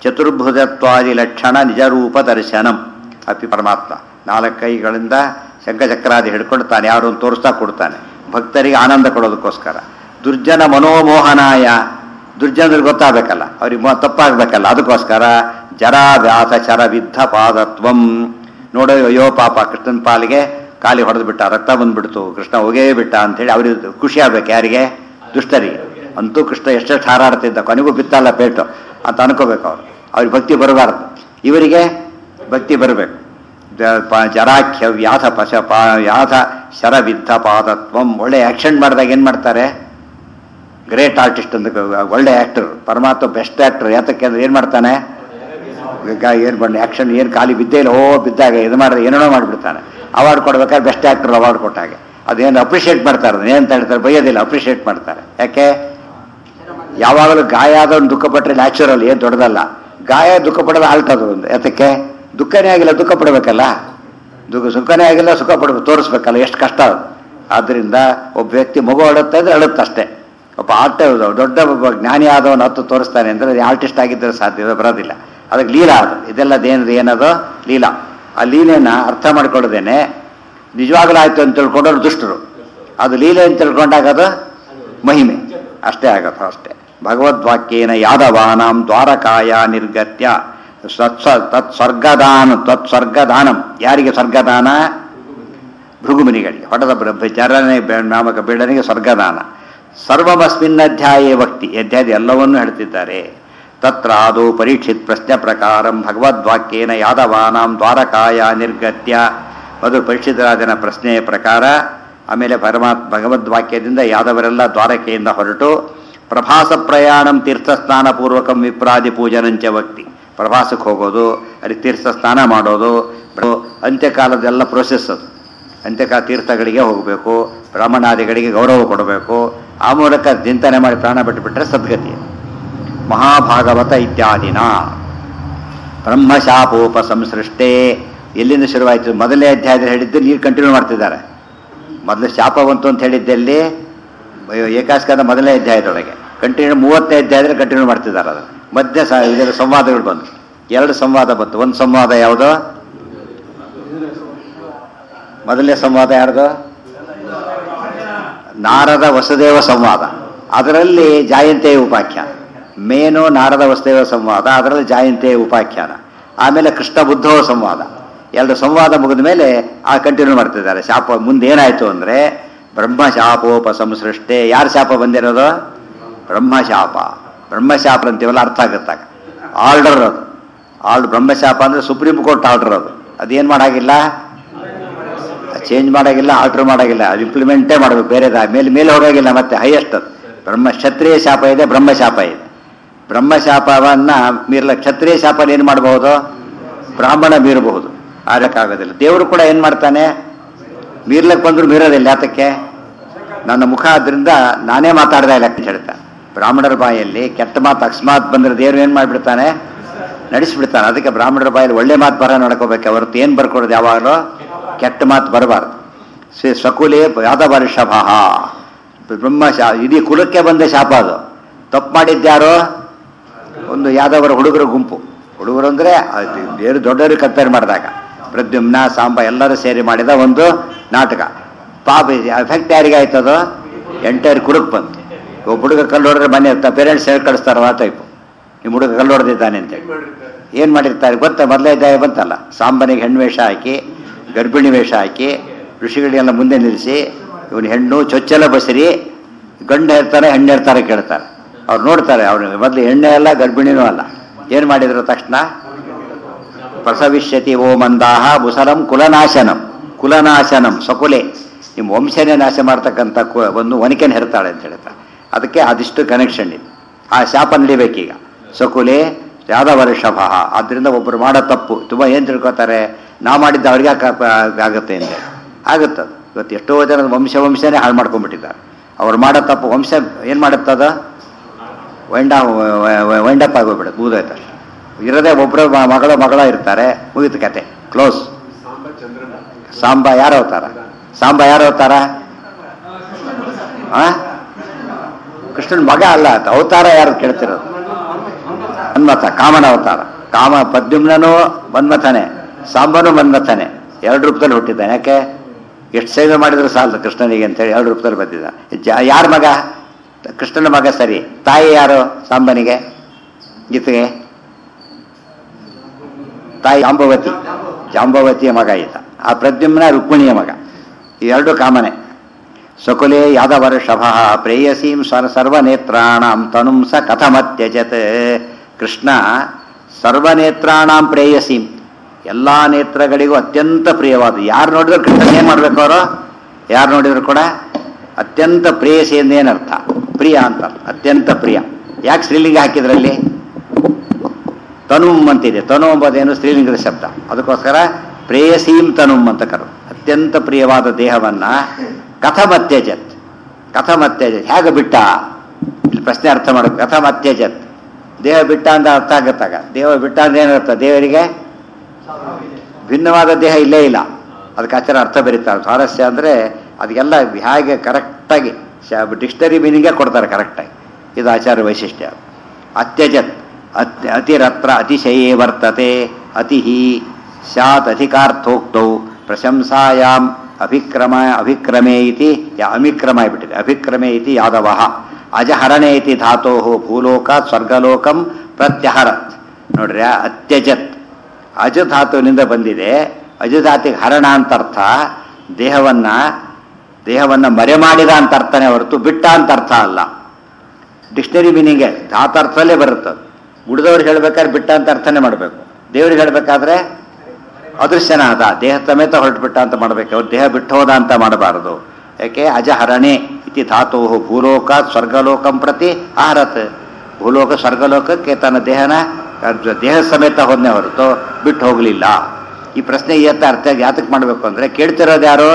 [SPEAKER 1] ಚತುರ್ಭುಜತ್ವಾದಿ ಲಕ್ಷಣ ನಿಜರೂಪ ದರ್ಶನಂ ಅಪಿ ಪರಮಾತ್ಮ ನಾಲ್ಕು ಕೈಗಳಿಂದ ಶಂಖಚಕ್ರಾದಿ ಹಿಡ್ಕೊಂಡು ತಾನು ಯಾರು ಅಂತ ತೋರಿಸ್ತಾ ಕೊಡ್ತಾನೆ ಭಕ್ತರಿಗೆ ಆನಂದ ಕೊಡೋದಕ್ಕೋಸ್ಕರ ದುರ್ಜನ ಮನೋಮೋಹನಾಯ ದುರ್ಜನರಿಗೆ ಗೊತ್ತಾಗಬೇಕಲ್ಲ ಅವ್ರಿಗೆ ಮೊ- ತಪ್ಪಾಗಬೇಕಲ್ಲ ಅದಕ್ಕೋಸ್ಕರ ಜರ ವ್ಯಾಸ ಚರ ವಿದ್ಧ ಪಾದತ್ವಂ ನೋಡೋ ಅಯ್ಯೋ ಪಾಪ ಕೃಷ್ಣನ ಪಾಲಿಗೆ ಕಾಲಿ ಹೊಡೆದು ಬಿಟ್ಟ ರಕ್ತ ಬಂದ್ಬಿಡ್ತು ಕೃಷ್ಣ ಹೋಗೇ ಬಿಟ್ಟ ಅಂತೇಳಿ ಅವ್ರಿಗೆ ಖುಷಿ ಆಗ್ಬೇಕು ಯಾರಿಗೆ ದುಷ್ಟರಿಗೆ ಅಂತೂ ಕೃಷ್ಣ ಎಷ್ಟೆಷ್ಟು ಹಾರಾಡ್ತಿದ್ದ ಕೊನೆಗೂ ಬಿತ್ತಲ್ಲ ಪೇಟು ಅಂತ ಅನ್ಕೋಬೇಕು ಅವ್ರು ಅವ್ರಿಗೆ ಭಕ್ತಿ ಬರಬಾರ್ದು ಇವರಿಗೆ ಭಕ್ತಿ ಬರಬೇಕು ಜರಾಖ್ಯ ವ್ಯಾಧ ಪಶ ಪಾ ವ್ಯಾಧ ಶರವಿದ್ಧ ಪಾದತ್ವಂ ಒಳ್ಳೆ ಆಕ್ಷನ್ ಮಾಡಿದಾಗ ಏನು ಮಾಡ್ತಾರೆ ಗ್ರೇಟ್ ಆರ್ಟಿಸ್ಟ್ ಅಂತ ಒಳ್ಳೆ ಆ್ಯಕ್ಟರ್ ಪರಮಾತ್ಮ ಬೆಸ್ಟ್ ಆ್ಯಕ್ಟರ್ ಯಾತಕ್ಕೆ ಅಂದ್ರೆ ಏನು ಮಾಡ್ತಾನೆ ಏನು ಬಂದು ಆ್ಯಕ್ಷನ್ ಏನು ಖಾಲಿ ಬಿದ್ದೇ ಇಲ್ಲ ಓ ಬಿದ್ದಾಗ ಇದು ಮಾಡಿದ್ರೆ ಏನೇನೋ ಮಾಡಿಬಿಡ್ತಾನೆ ಅವಾರ್ಡ್ ಕೊಡ್ಬೇಕಾದ್ರೆ ಬೆಸ್ಟ್ ಆ್ಯಕ್ಟರ್ ಅವಾರ್ಡ್ ಕೊಟ್ಟಾಗೆ ಅದೇನು ಅಪ್ರಿಷಿಯೇಟ್ ಮಾಡ್ತಾರೆ ಏನು ಹೇಳ್ತಾರೆ ಬೈಯೋದಿಲ್ಲ ಅಪ್ರಿಷಿಯೇಟ್ ಮಾಡ್ತಾರೆ ಯಾಕೆ ಯಾವಾಗಲೂ ಗಾಯ ಆದವನು ದುಃಖ ಪಟ್ಟರೆ ನ್ಯಾಚುರಲ್ ಏನು ದೊಡ್ಡದಲ್ಲ ಗಾಯ ದುಃಖ ಪಡೋದು ಆಲ್ಟ್ ಅದು ಒಂದು ಯಾತಕ್ಕೆ ದುಃಖನೇ ಆಗಿಲ್ಲ ದುಃಖ ಪಡಬೇಕಲ್ಲ ದುಃಖ ಸುಖನೇ ಆಗಿಲ್ಲ ಸುಖ ಪಡ್ಬೇಕು ತೋರಿಸ್ಬೇಕಲ್ಲ ಎಷ್ಟು ಕಷ್ಟ ಅದು ಆದ್ದರಿಂದ ಒಬ್ಬ ವ್ಯಕ್ತಿ ಮಗು ಅಳುತ್ತೆ ಅಂದ್ರೆ ಅಳುತ್ತೆ ಅಷ್ಟೇ ಒಬ್ಬ ಆರ್ಟ ದೊಡ್ಡ ಒಬ್ಬ ಜ್ಞಾನಿ ಆದವನು ಹತ್ತು ತೋರಿಸ್ತಾನೆ ಅಂದರೆ ಆರ್ಟಿಸ್ಟ್ ಆಗಿದ್ದರೆ ಸಾಧ್ಯ ಬರೋದಿಲ್ಲ ಅದಕ್ಕೆ ಲೀಲಾ ಅದು ಇದೆಲ್ಲ ಏನದು ಏನದು ಲೀಲಾ ಆ ಲೀಲೆನ ಅರ್ಥ ಮಾಡ್ಕೊಳ್ಳೋದೇನೆ ನಿಜವಾಗ್ಲೂ ಆಯ್ತು ಅಂತ ತಿಳ್ಕೊಂಡವ್ರು ದುಷ್ಟರು ಅದು ಲೀಲೆ ಅಂತ ತಿಳ್ಕೊಂಡಾಗ ಅದು ಮಹಿಮೆ ಅಷ್ಟೇ ಆಗತ್ತೆ ಅಷ್ಟೇ ಭಗವದ್ವಾಕ್ಯೇನ ಯಾದವಾನಾಂ ದ್ವಾರಕಾಯ ನಿರ್ಗತ್ಯ ಸತ್ಸ ತತ್ ಸ್ವರ್ಗದಾನ ತತ್ ಸ್ವರ್ಗದಾನಂ ಯಾರಿಗೆ ಸ್ವರ್ಗದಾನ ಭೃಗುಮುನಿಗಳಿಗೆ ಹೊಡೆದ ಬ್ರ- ಜರನೇ ಬೆ- ನಾಮಕ ಬೇಡನಿಗೆ ಸ್ವರ್ಗದಾನ ಸರ್ವಮಸ್ಮಿನ್ ಅಧ್ಯಾಯೇ ಭಕ್ತಿ ಅಧ್ಯಾಯ ಎಲ್ಲವನ್ನೂ ಹೇಳ್ತಿದ್ದಾರೆ ತತ್ರ ಆದೌ ಪರೀಕ್ಷಿತ್ ಪ್ರಶ್ನೆ ಪ್ರಕಾರ ಭಗವದ್ವಾಕ್ಯೇನ ಯಾದವಾನಾಂ ದ್ವಾರಕಾಯ ನಿರ್ಗತ್ಯ ಅದು ಪರೀಕ್ಷಿತರಾಜನ ಪ್ರಶ್ನೆಯ ಪ್ರಕಾರ ಆಮೇಲೆ ಪರಮಾತ್ಮ ಭಗವದ್ವಾಕ್ಯದಿಂದ ಯಾದವರೆಲ್ಲ ದ್ವಾರಕೆಯಿಂದ ಹೊರಟು ಪ್ರಭಾಸ ಪ್ರಯಾಣಂ ತೀರ್ಥಸ್ನಾನ ಪೂರ್ವಕಂ ವಿಪ್ರಾದಿ ಪೂಜನಂಚ ಭಕ್ತಿ ಪ್ರವಾಸಕ್ಕೆ ಹೋಗೋದು ಅಲ್ಲಿ ತೀರ್ಥ ಸ್ನಾನ ಮಾಡೋದು ಬ್ರ- ಅಂತ್ಯಕಾಲದೆಲ್ಲ ಪ್ರೊಸೆಸ್ ಅದು ಅಂತ್ಯಕಾಲ ತೀರ್ಥಗಳಿಗೆ ಹೋಗಬೇಕು ಬ್ರಾಹ್ಮಣಾದಿಗಳಿಗೆ ಗೌರವ ಕೊಡಬೇಕು ಆ ಮೂಲಕ ಚಿಂತನೆ ಮಾಡಿ ಪ್ರಾಣ ಬಿಟ್ಟುಬಿಟ್ರೆ ಸದ್ಗತಿ ಮಹಾಭಾಗವತ ಇತ್ಯಾದಿನ ಬ್ರಹ್ಮಶಾಪೋಪ ಸಂಸೃಷ್ಟೇ ಎಲ್ಲಿಂದ ಶುರುವಾಯಿತು ಮೊದಲನೇ ಅಧ್ಯಾಯದಲ್ಲಿ ಹೇಳಿದ್ದು ನೀರು ಕಂಟಿನ್ಯೂ ಮಾಡ್ತಿದ್ದಾರೆ ಮೊದಲು ಶಾಪ ಬಂತು ಅಂತ ಹೇಳಿದ್ದಲ್ಲಿ ಏಕಾಸ್ಕಂದ ಮೊದಲನೇ ಅಧ್ಯಾಯದೊಳಗೆ ಕಂಟಿನ್ಯೂ ಮೂವತ್ತನೇ ಅಧ್ಯಾಯದಲ್ಲಿ ಕಂಟಿನ್ಯೂ ಮಾಡ್ತಿದ್ದಾರೆ ಅದು ಮಧ್ಯ ಸ ಇದರ ಸಂವಾದಗಳು ಬಂತು ಎರಡು ಸಂವಾದ ಬಂತು ಒಂದು ಸಂವಾದ ಯಾವುದು ಮೊದಲನೇ ಸಂವಾದ ಯಾರ್ದು ನಾರದ ವಸುದೇವ ಸಂವಾದ ಅದರಲ್ಲಿ ಜಾಯಂತೆಯ ಉಪಾಖ್ಯಾನ ಮೇನು ನಾರದ ವಸುದೇವ ಸಂವಾದ ಅದರಲ್ಲಿ ಜಾಯಂತೆಯ ಉಪಾಖ್ಯಾನ ಆಮೇಲೆ ಕೃಷ್ಣ ಬುದ್ಧವ ಸಂವಾದ ಎರಡು ಸಂವಾದ ಮುಗಿದ ಮೇಲೆ ಆ ಕಂಟಿನ್ಯೂ ಮಾಡ್ತಿದ್ದಾರೆ ಶಾಪ ಮುಂದೆ ಏನಾಯ್ತು ಅಂದ್ರೆ ಬ್ರಹ್ಮಶಾಪೋಪ ಸಂಸೃಷ್ಟೆ ಯಾರ ಶಾಪ ಬಂದಿರೋದು ಬ್ರಹ್ಮಶಾಪ ಬ್ರಹ್ಮಶಾಪ ಅಂತೀವಲ್ಲ ಅರ್ಥ ಆಗುತ್ತಾಗ ಆರ್ಡರ್ ಅದು ಆರ್ಡ್ ಬ್ರಹ್ಮಶಾಪ ಅಂದ್ರೆ ಸುಪ್ರೀಂ ಕೋರ್ಟ್ ಆರ್ಡರ್ ಅದು ಅದೇನು ಮಾಡಾಗಿಲ್ಲ ಚೇಂಜ್ ಮಾಡಾಗಿಲ್ಲ ಆಲ್ಟರ್ ಮಾಡಾಗಿಲ್ಲ ಅದು ಇಂಪ್ಲಿಮೆಂಟೇ ಮಾಡಬೇಕು ಬೇರೆದ ಮೇಲೆ ಮೇಲೆ ಹೋಗಾಗಿಲ್ಲ ಮತ್ತೆ ಹೈಯೆಸ್ಟ್ ಅದು ಬ್ರಹ್ಮ ಕ್ಷತ್ರಿಯ ಶಾಪ ಇದೆ ಬ್ರಹ್ಮಶಾಪ ಇದೆ ಬ್ರಹ್ಮಶಾಪವನ್ನ ಮೀರಲ ಕ್ಷತ್ರಿಯ ಶಾಪ ಏನು ಮಾಡಬಹುದು ಬ್ರಾಹ್ಮಣ ಮೀರಬಹುದು ಆಗಕ್ಕಾಗೋದಿಲ್ಲ ದೇವರು ಕೂಡ ಏನು ಮಾಡ್ತಾನೆ ಮೀರ್ಲಕ್ಕೆ ಬಂದ್ರು ಮೀರೋದಿಲ್ಲ ಯಾತಕ್ಕೆ ನನ್ನ ಮುಖ ಆದ್ರಿಂದ ನಾನೇ ಮಾತಾಡ್ತಾ ಇಲ್ಲ ಅಂತ ಹೇಳ್ತಾನೆ ಬ್ರಾಹ್ಮಣರ ಬಾಯಲ್ಲಿ ಕೆಟ್ಟ ಮಾತು ಅಕಸ್ಮಾತ್ ಬಂದ್ರೆ ದೇವ್ರು ಏನು ಮಾಡಿಬಿಡ್ತಾನೆ ನಡೆಸಿಬಿಡ್ತಾನೆ ಅದಕ್ಕೆ ಬ್ರಾಹ್ಮಣರ ಬಾಯಲ್ಲಿ ಒಳ್ಳೆ ಮಾತು ಬರ ನಡ್ಕೋಬೇಕು ಹೊರತು ಏನು ಬರ್ಕೊಡೋದು ಯಾವಾಗಲೂ ಕೆಟ್ಟ ಮಾತು ಬರಬಾರ್ದು ಶ್ರೀ ಸ್ವಕುಲೇ ಯಾದವ ಋಷಭ ಬ್ರಹ್ಮ ಶಾ ಇಡೀ ಕುಲಕ್ಕೆ ಬಂದ ಶಾಪ ಅದು ತಪ್ಪು ಮಾಡಿದ್ಯಾರೋ ಒಂದು ಯಾದವರ ಹುಡುಗರ ಗುಂಪು ಹುಡುಗರು ಅಂದರೆ ಬೇರೆ ದೊಡ್ಡವರು ಕಂಪೇರ್ ಮಾಡಿದಾಗ ಪ್ರದ್ಯುಮ್ನ ಸಾಂಬ ಎಲ್ಲರೂ ಸೇರಿ ಮಾಡಿದ ಒಂದು ನಾಟಕ ಪಾಪ ಎಫೆಕ್ಟ್ ಯಾರಿಗೆ ಆಯ್ತದೋ ಎಂಟೈರ್ ಕುರುಕ್ ಬಂತು ಒಬ್ಬ ಹುಡುಗ ಕಲ್ಲು ಹೊಡೆದ್ರೆ ಮನೆ ಪೇರೆಂಟ್ಸ್ ಹೇಳಿ ಕಳಿಸ್ತಾರ ಆ ಟೈಪು ನಿಮ್ಮ ಹುಡುಗ ಕಲ್ಲು ಹೊಡೆದಿದ್ದಾನೆ ಅಂತೇಳಿ ಏನು ಮಾಡಿರ್ತಾರೆ ಗೊತ್ತಾ ಮೊದಲೇ ಅಧ್ಯಾಯ ಬಂತಲ್ಲ ಸಾಂಬನಿಗೆ ಹೆಣ್ಣು ವೇಷ ಹಾಕಿ ಗರ್ಭಿಣಿ ವೇಷ ಹಾಕಿ ಋಷಿಗಳಿಗೆಲ್ಲ ಮುಂದೆ ನಿಲ್ಲಿಸಿ ಇವನು ಹೆಣ್ಣು ಚೊಚ್ಚಲ ಬಸರಿ ಗಂಡು ಇರ್ತಾರೆ ಹೆಣ್ಣು ಇರ್ತಾರೆ ಕೇಳ್ತಾರೆ ಅವ್ರು ನೋಡ್ತಾರೆ ಅವ್ರು ಮೊದಲು ಎಣ್ಣೆ ಅಲ್ಲ ಗರ್ಭಿಣಿನೂ ಅಲ್ಲ ಏನು ಮಾಡಿದ್ರು ತಕ್ಷಣ ಪ್ರಸವಿಷ್ಯತಿ ಓ ಮಂದಾಹ ಮುಸಲಂ ಕುಲನಾಶನಂ ಕುಲನಾಶನಂ ಸಕುಲೆ ನಿಮ್ಮ ವಂಶನೇ ನಾಶ ಮಾಡ್ತಕ್ಕಂಥ ಕು- ಒಂದು ಒನಕೆನ ಹೆರ್ತಾಳೆ ಅಂತ ಹೇಳ್ತಾರೆ ಅದಕ್ಕೆ ಅದಿಷ್ಟು ಕನೆಕ್ಷನ್ ಇದೆ ಆ ಶಾಪ ನಡಿಬೇಕೀಗ ಸಕುಲೆ ಯಾದವ ಋಷಭ ಆದ್ದರಿಂದ ಒಬ್ಬರು ಮಾಡೋ ತಪ್ಪು ತುಂಬ ಏನು ತಿಳ್ಕೊತಾರೆ ನಾ ಮಾಡಿದ್ದ ಅವ್ರಿಗೆ ಆಗುತ್ತೆ ಅಂತ ಆಗುತ್ತದು ಇವತ್ತು ಎಷ್ಟೋ ಜನ ವಂಶ ವಂಶನೇ ಹಾಳು ಮಾಡ್ಕೊಂಡ್ಬಿಟ್ಟಿದ್ದಾರೆ ಅವ್ರು ಮಾಡೋ ತಪ್ಪು ವಂಶ ಏನು ಮಾಡುತ್ತದ ವೈಂಡ ವೈಂಡಪ್ ಆಗೋಗ್ಬಿಡುತ್ತೆ ಬೂದೋಯ್ತು ಅಷ್ಟೇ ಇರೋದೇ ಒಬ್ಬರ ಮಗಳ ಮಗಳ ಇರ್ತಾರೆ ಮುಗಿತು ಕತೆ ಕ್ಲೋಸ್ ಸಾಂಬ ಯಾರು ಅವತಾರ ಸಾಂಬ ಯಾರು ಅವತಾರ ಆ ಕೃಷ್ಣನ ಮಗ ಅಲ್ಲ ಆತ ಅವತಾರ ಯಾರು ಕೇಳ್ತಿರೋದು ಮನ್ಮಥ ಕಾಮನ ಅವತಾರ ಕಾಮ ಪದ್ಯುಮ್ನೂ ಮನ್ಮಥನೇ ಸಾಂಬನು ಮನ್ಮಥನೇ ಎರಡು ರೂಪದಲ್ಲಿ ಹುಟ್ಟಿದ್ದಾನೆ ಯಾಕೆ ಎಷ್ಟು ಸೇವೆ ಮಾಡಿದ್ರು ಸಾಲದು ಕೃಷ್ಣನಿಗೆ ಅಂತೇಳಿ ಎರಡು ರೂಪದಲ್ಲಿ ಬಂದಿದ್ದ ಜ ಯಾರ ಮಗ ಕೃಷ್ಣನ ಮಗ ಸರಿ ತಾಯಿ ಯಾರು ಸಾಂಬನಿಗೆ ಗೀತೆಗೆ ತಾಯಿ ಜಾಂಬವತಿ ಜಾಂಬವತಿಯ ಮಗ ಈತ ಆ ಪ್ರದ್ಯುಮ್ನ ರುಕ್ಮಿಣಿಯ ಮಗ ಈ ಎರಡು ಕಾಮನೆ ಸಕುಲೆ ಯಾದವರ್ಷಭ ಪ್ರೇಯಸೀಂ ಸ್ವರ ಸರ್ವನೇತ್ರಾಣಂ ತನುಂ ಸ ಕಥಮತ್ಯಜತ್ ಕೃಷ್ಣ ಸರ್ವನೇತ್ರಾಣಂ ಪ್ರೇಯಸೀಂ ಎಲ್ಲ ನೇತ್ರಗಳಿಗೂ ಅತ್ಯಂತ ಪ್ರಿಯವಾದ ಯಾರು ನೋಡಿದ್ರು ಕೃಷ್ಣ ಏನ್ ಮಾಡ್ಬೇಕು ಅವರು ಯಾರು ನೋಡಿದ್ರು ಕೂಡ ಅತ್ಯಂತ ಪ್ರೇಯಸಿ ಎಂದೇನರ್ಥ ಪ್ರಿಯ ಅಂತ ಅತ್ಯಂತ ಪ್ರಿಯ ಯಾಕೆ ಶ್ರೀಲಿಂಗ ಹಾಕಿದ್ರಲ್ಲಿ ತನುಮ್ ಅಂತಿದೆ ತನು ಎಂಬುದೇನು ಸ್ತ್ರೀಲಿಂಗದ ಶಬ್ದ ಅದಕ್ಕೋಸ್ಕರ ಪ್ರೇಯಸೀಂ ತನುಮ್ ಅಂತ ಕರು ಅತ್ಯಂತ ಪ್ರಿಯವಾದ ದೇಹವನ್ನ ಕಥಮತ್ಯಜತ್ ಕಥಮತ್ಯಜತ್ ಹೇಗೆ ಬಿಟ್ಟ ಇಲ್ಲಿ ಪ್ರಶ್ನೆ ಅರ್ಥ ಮಾಡಬೇಕು ಕಥಮತ್ಯಜತ್ ದೇಹ ಬಿಟ್ಟ ಅಂತ ಅರ್ಥ ಆಗತ್ತಾಗ ದೇಹ ಬಿಟ್ಟ ಅಂದ್ರೆ ಏನರ್ಥ ದೇವರಿಗೆ ಭಿನ್ನವಾದ ದೇಹ ಇಲ್ಲೇ ಇಲ್ಲ ಅದಕ್ಕೆ ಆಚಾರ ಅರ್ಥ ಬರೀತಾರೆ ಸ್ವಾರಸ್ಯ ಅಂದರೆ ಅದಕ್ಕೆಲ್ಲ ಹೇಗೆ ಕರೆಕ್ಟಾಗಿ ಡಿಕ್ಷನರಿ ಮೀನಿಂಗೇ ಕೊಡ್ತಾರೆ ಕರೆಕ್ಟಾಗಿ ಇದು ಆಚಾರ ವೈಶಿಷ್ಟ್ಯ ಅತ್ಯಜತ್ ಅತ್ ಅತಿರತ್ರ ಅತಿಶಯೇ ವರ್ತತೆ ಅತಿ ಸ್ಯಾತ್ ಅಧಿಕಾರ್ಥೋಕ್ತೌ ಪ್ರಶಂಸಾಯಾಮ್ ಅಭಿಕ್ರಮ ಅಭಿಕ್ರಮೇ ಇತಿ ಯಾ ಅಮಿಕ್ರಮ ಆಗಿಬಿಟ್ಟಿದೆ ಅಭಿಕ್ರಮೇ ಇತಿ ಯಾದವ ಅಜಹರಣೆ ಇತಿ ಧಾತೋ ಭೂಲೋಕ ಸ್ವರ್ಗಲೋಕಂ ಪ್ರತ್ಯಹರತ್ ನೋಡ್ರಿ ಅತ್ಯಜತ್ ಅಜ ಧಾತುವಿನಿಂದ ಬಂದಿದೆ ಅಜಧಾತಿಗೆ ಹರಣ ಅಂತ ಅರ್ಥ ದೇಹವನ್ನ ದೇಹವನ್ನ ಮರೆ ಮಾಡಿದ ಅಂತ ಅರ್ಥನೇ ಹೊರತು ಬಿಟ್ಟ ಅಂತ ಅರ್ಥ ಅಲ್ಲ ಡಿಕ್ಷನರಿ ಮೀನಿಂಗ್ಗೆ ಧಾತಾರ್ಥದಲ್ಲೇ ಬರುತ್ತೆ ಉಳಿದವ್ರಿಗೆ ಹೇಳ್ಬೇಕಾದ್ರೆ ಬಿಟ್ಟ ಅಂತ ಅರ್ಥನೇ ಮಾಡಬೇಕು ದೇವ್ರಿಗೆ ಹೇಳ್ಬೇಕಾದ್ರೆ ಅದೃಶ್ಯನಾದ ದೇಹ ಸಮೇತ ಹೊರಟುಬಿಟ್ಟ ಅಂತ ಮಾಡಬೇಕು ಅವ್ರು ದೇಹ ಬಿಟ್ಟು ಹೋದ ಅಂತ ಮಾಡಬಾರದು ಯಾಕೆ ಅಜಹರಣೆ ಇತಿ ಧಾತು ಭೂಲೋಕ ಸ್ವರ್ಗಲೋಕಂ ಪ್ರತಿ ಆಹರತ್ ಭೂಲೋಕ ಸ್ವರ್ಗಲೋಕಕ್ಕೆ ತನ್ನ ದೇಹನ ದೇಹ ಸಮೇತ ಹೋದನೆ ಹೊರತು ಬಿಟ್ಟು ಹೋಗಲಿಲ್ಲ ಈ ಪ್ರಶ್ನೆ ಎತ್ತ ಅರ್ಥ ಯಾತಕ್ಕೆ ಮಾಡಬೇಕು ಅಂದ್ರೆ ಕೇಳ್ತಿರೋದು ಯಾರು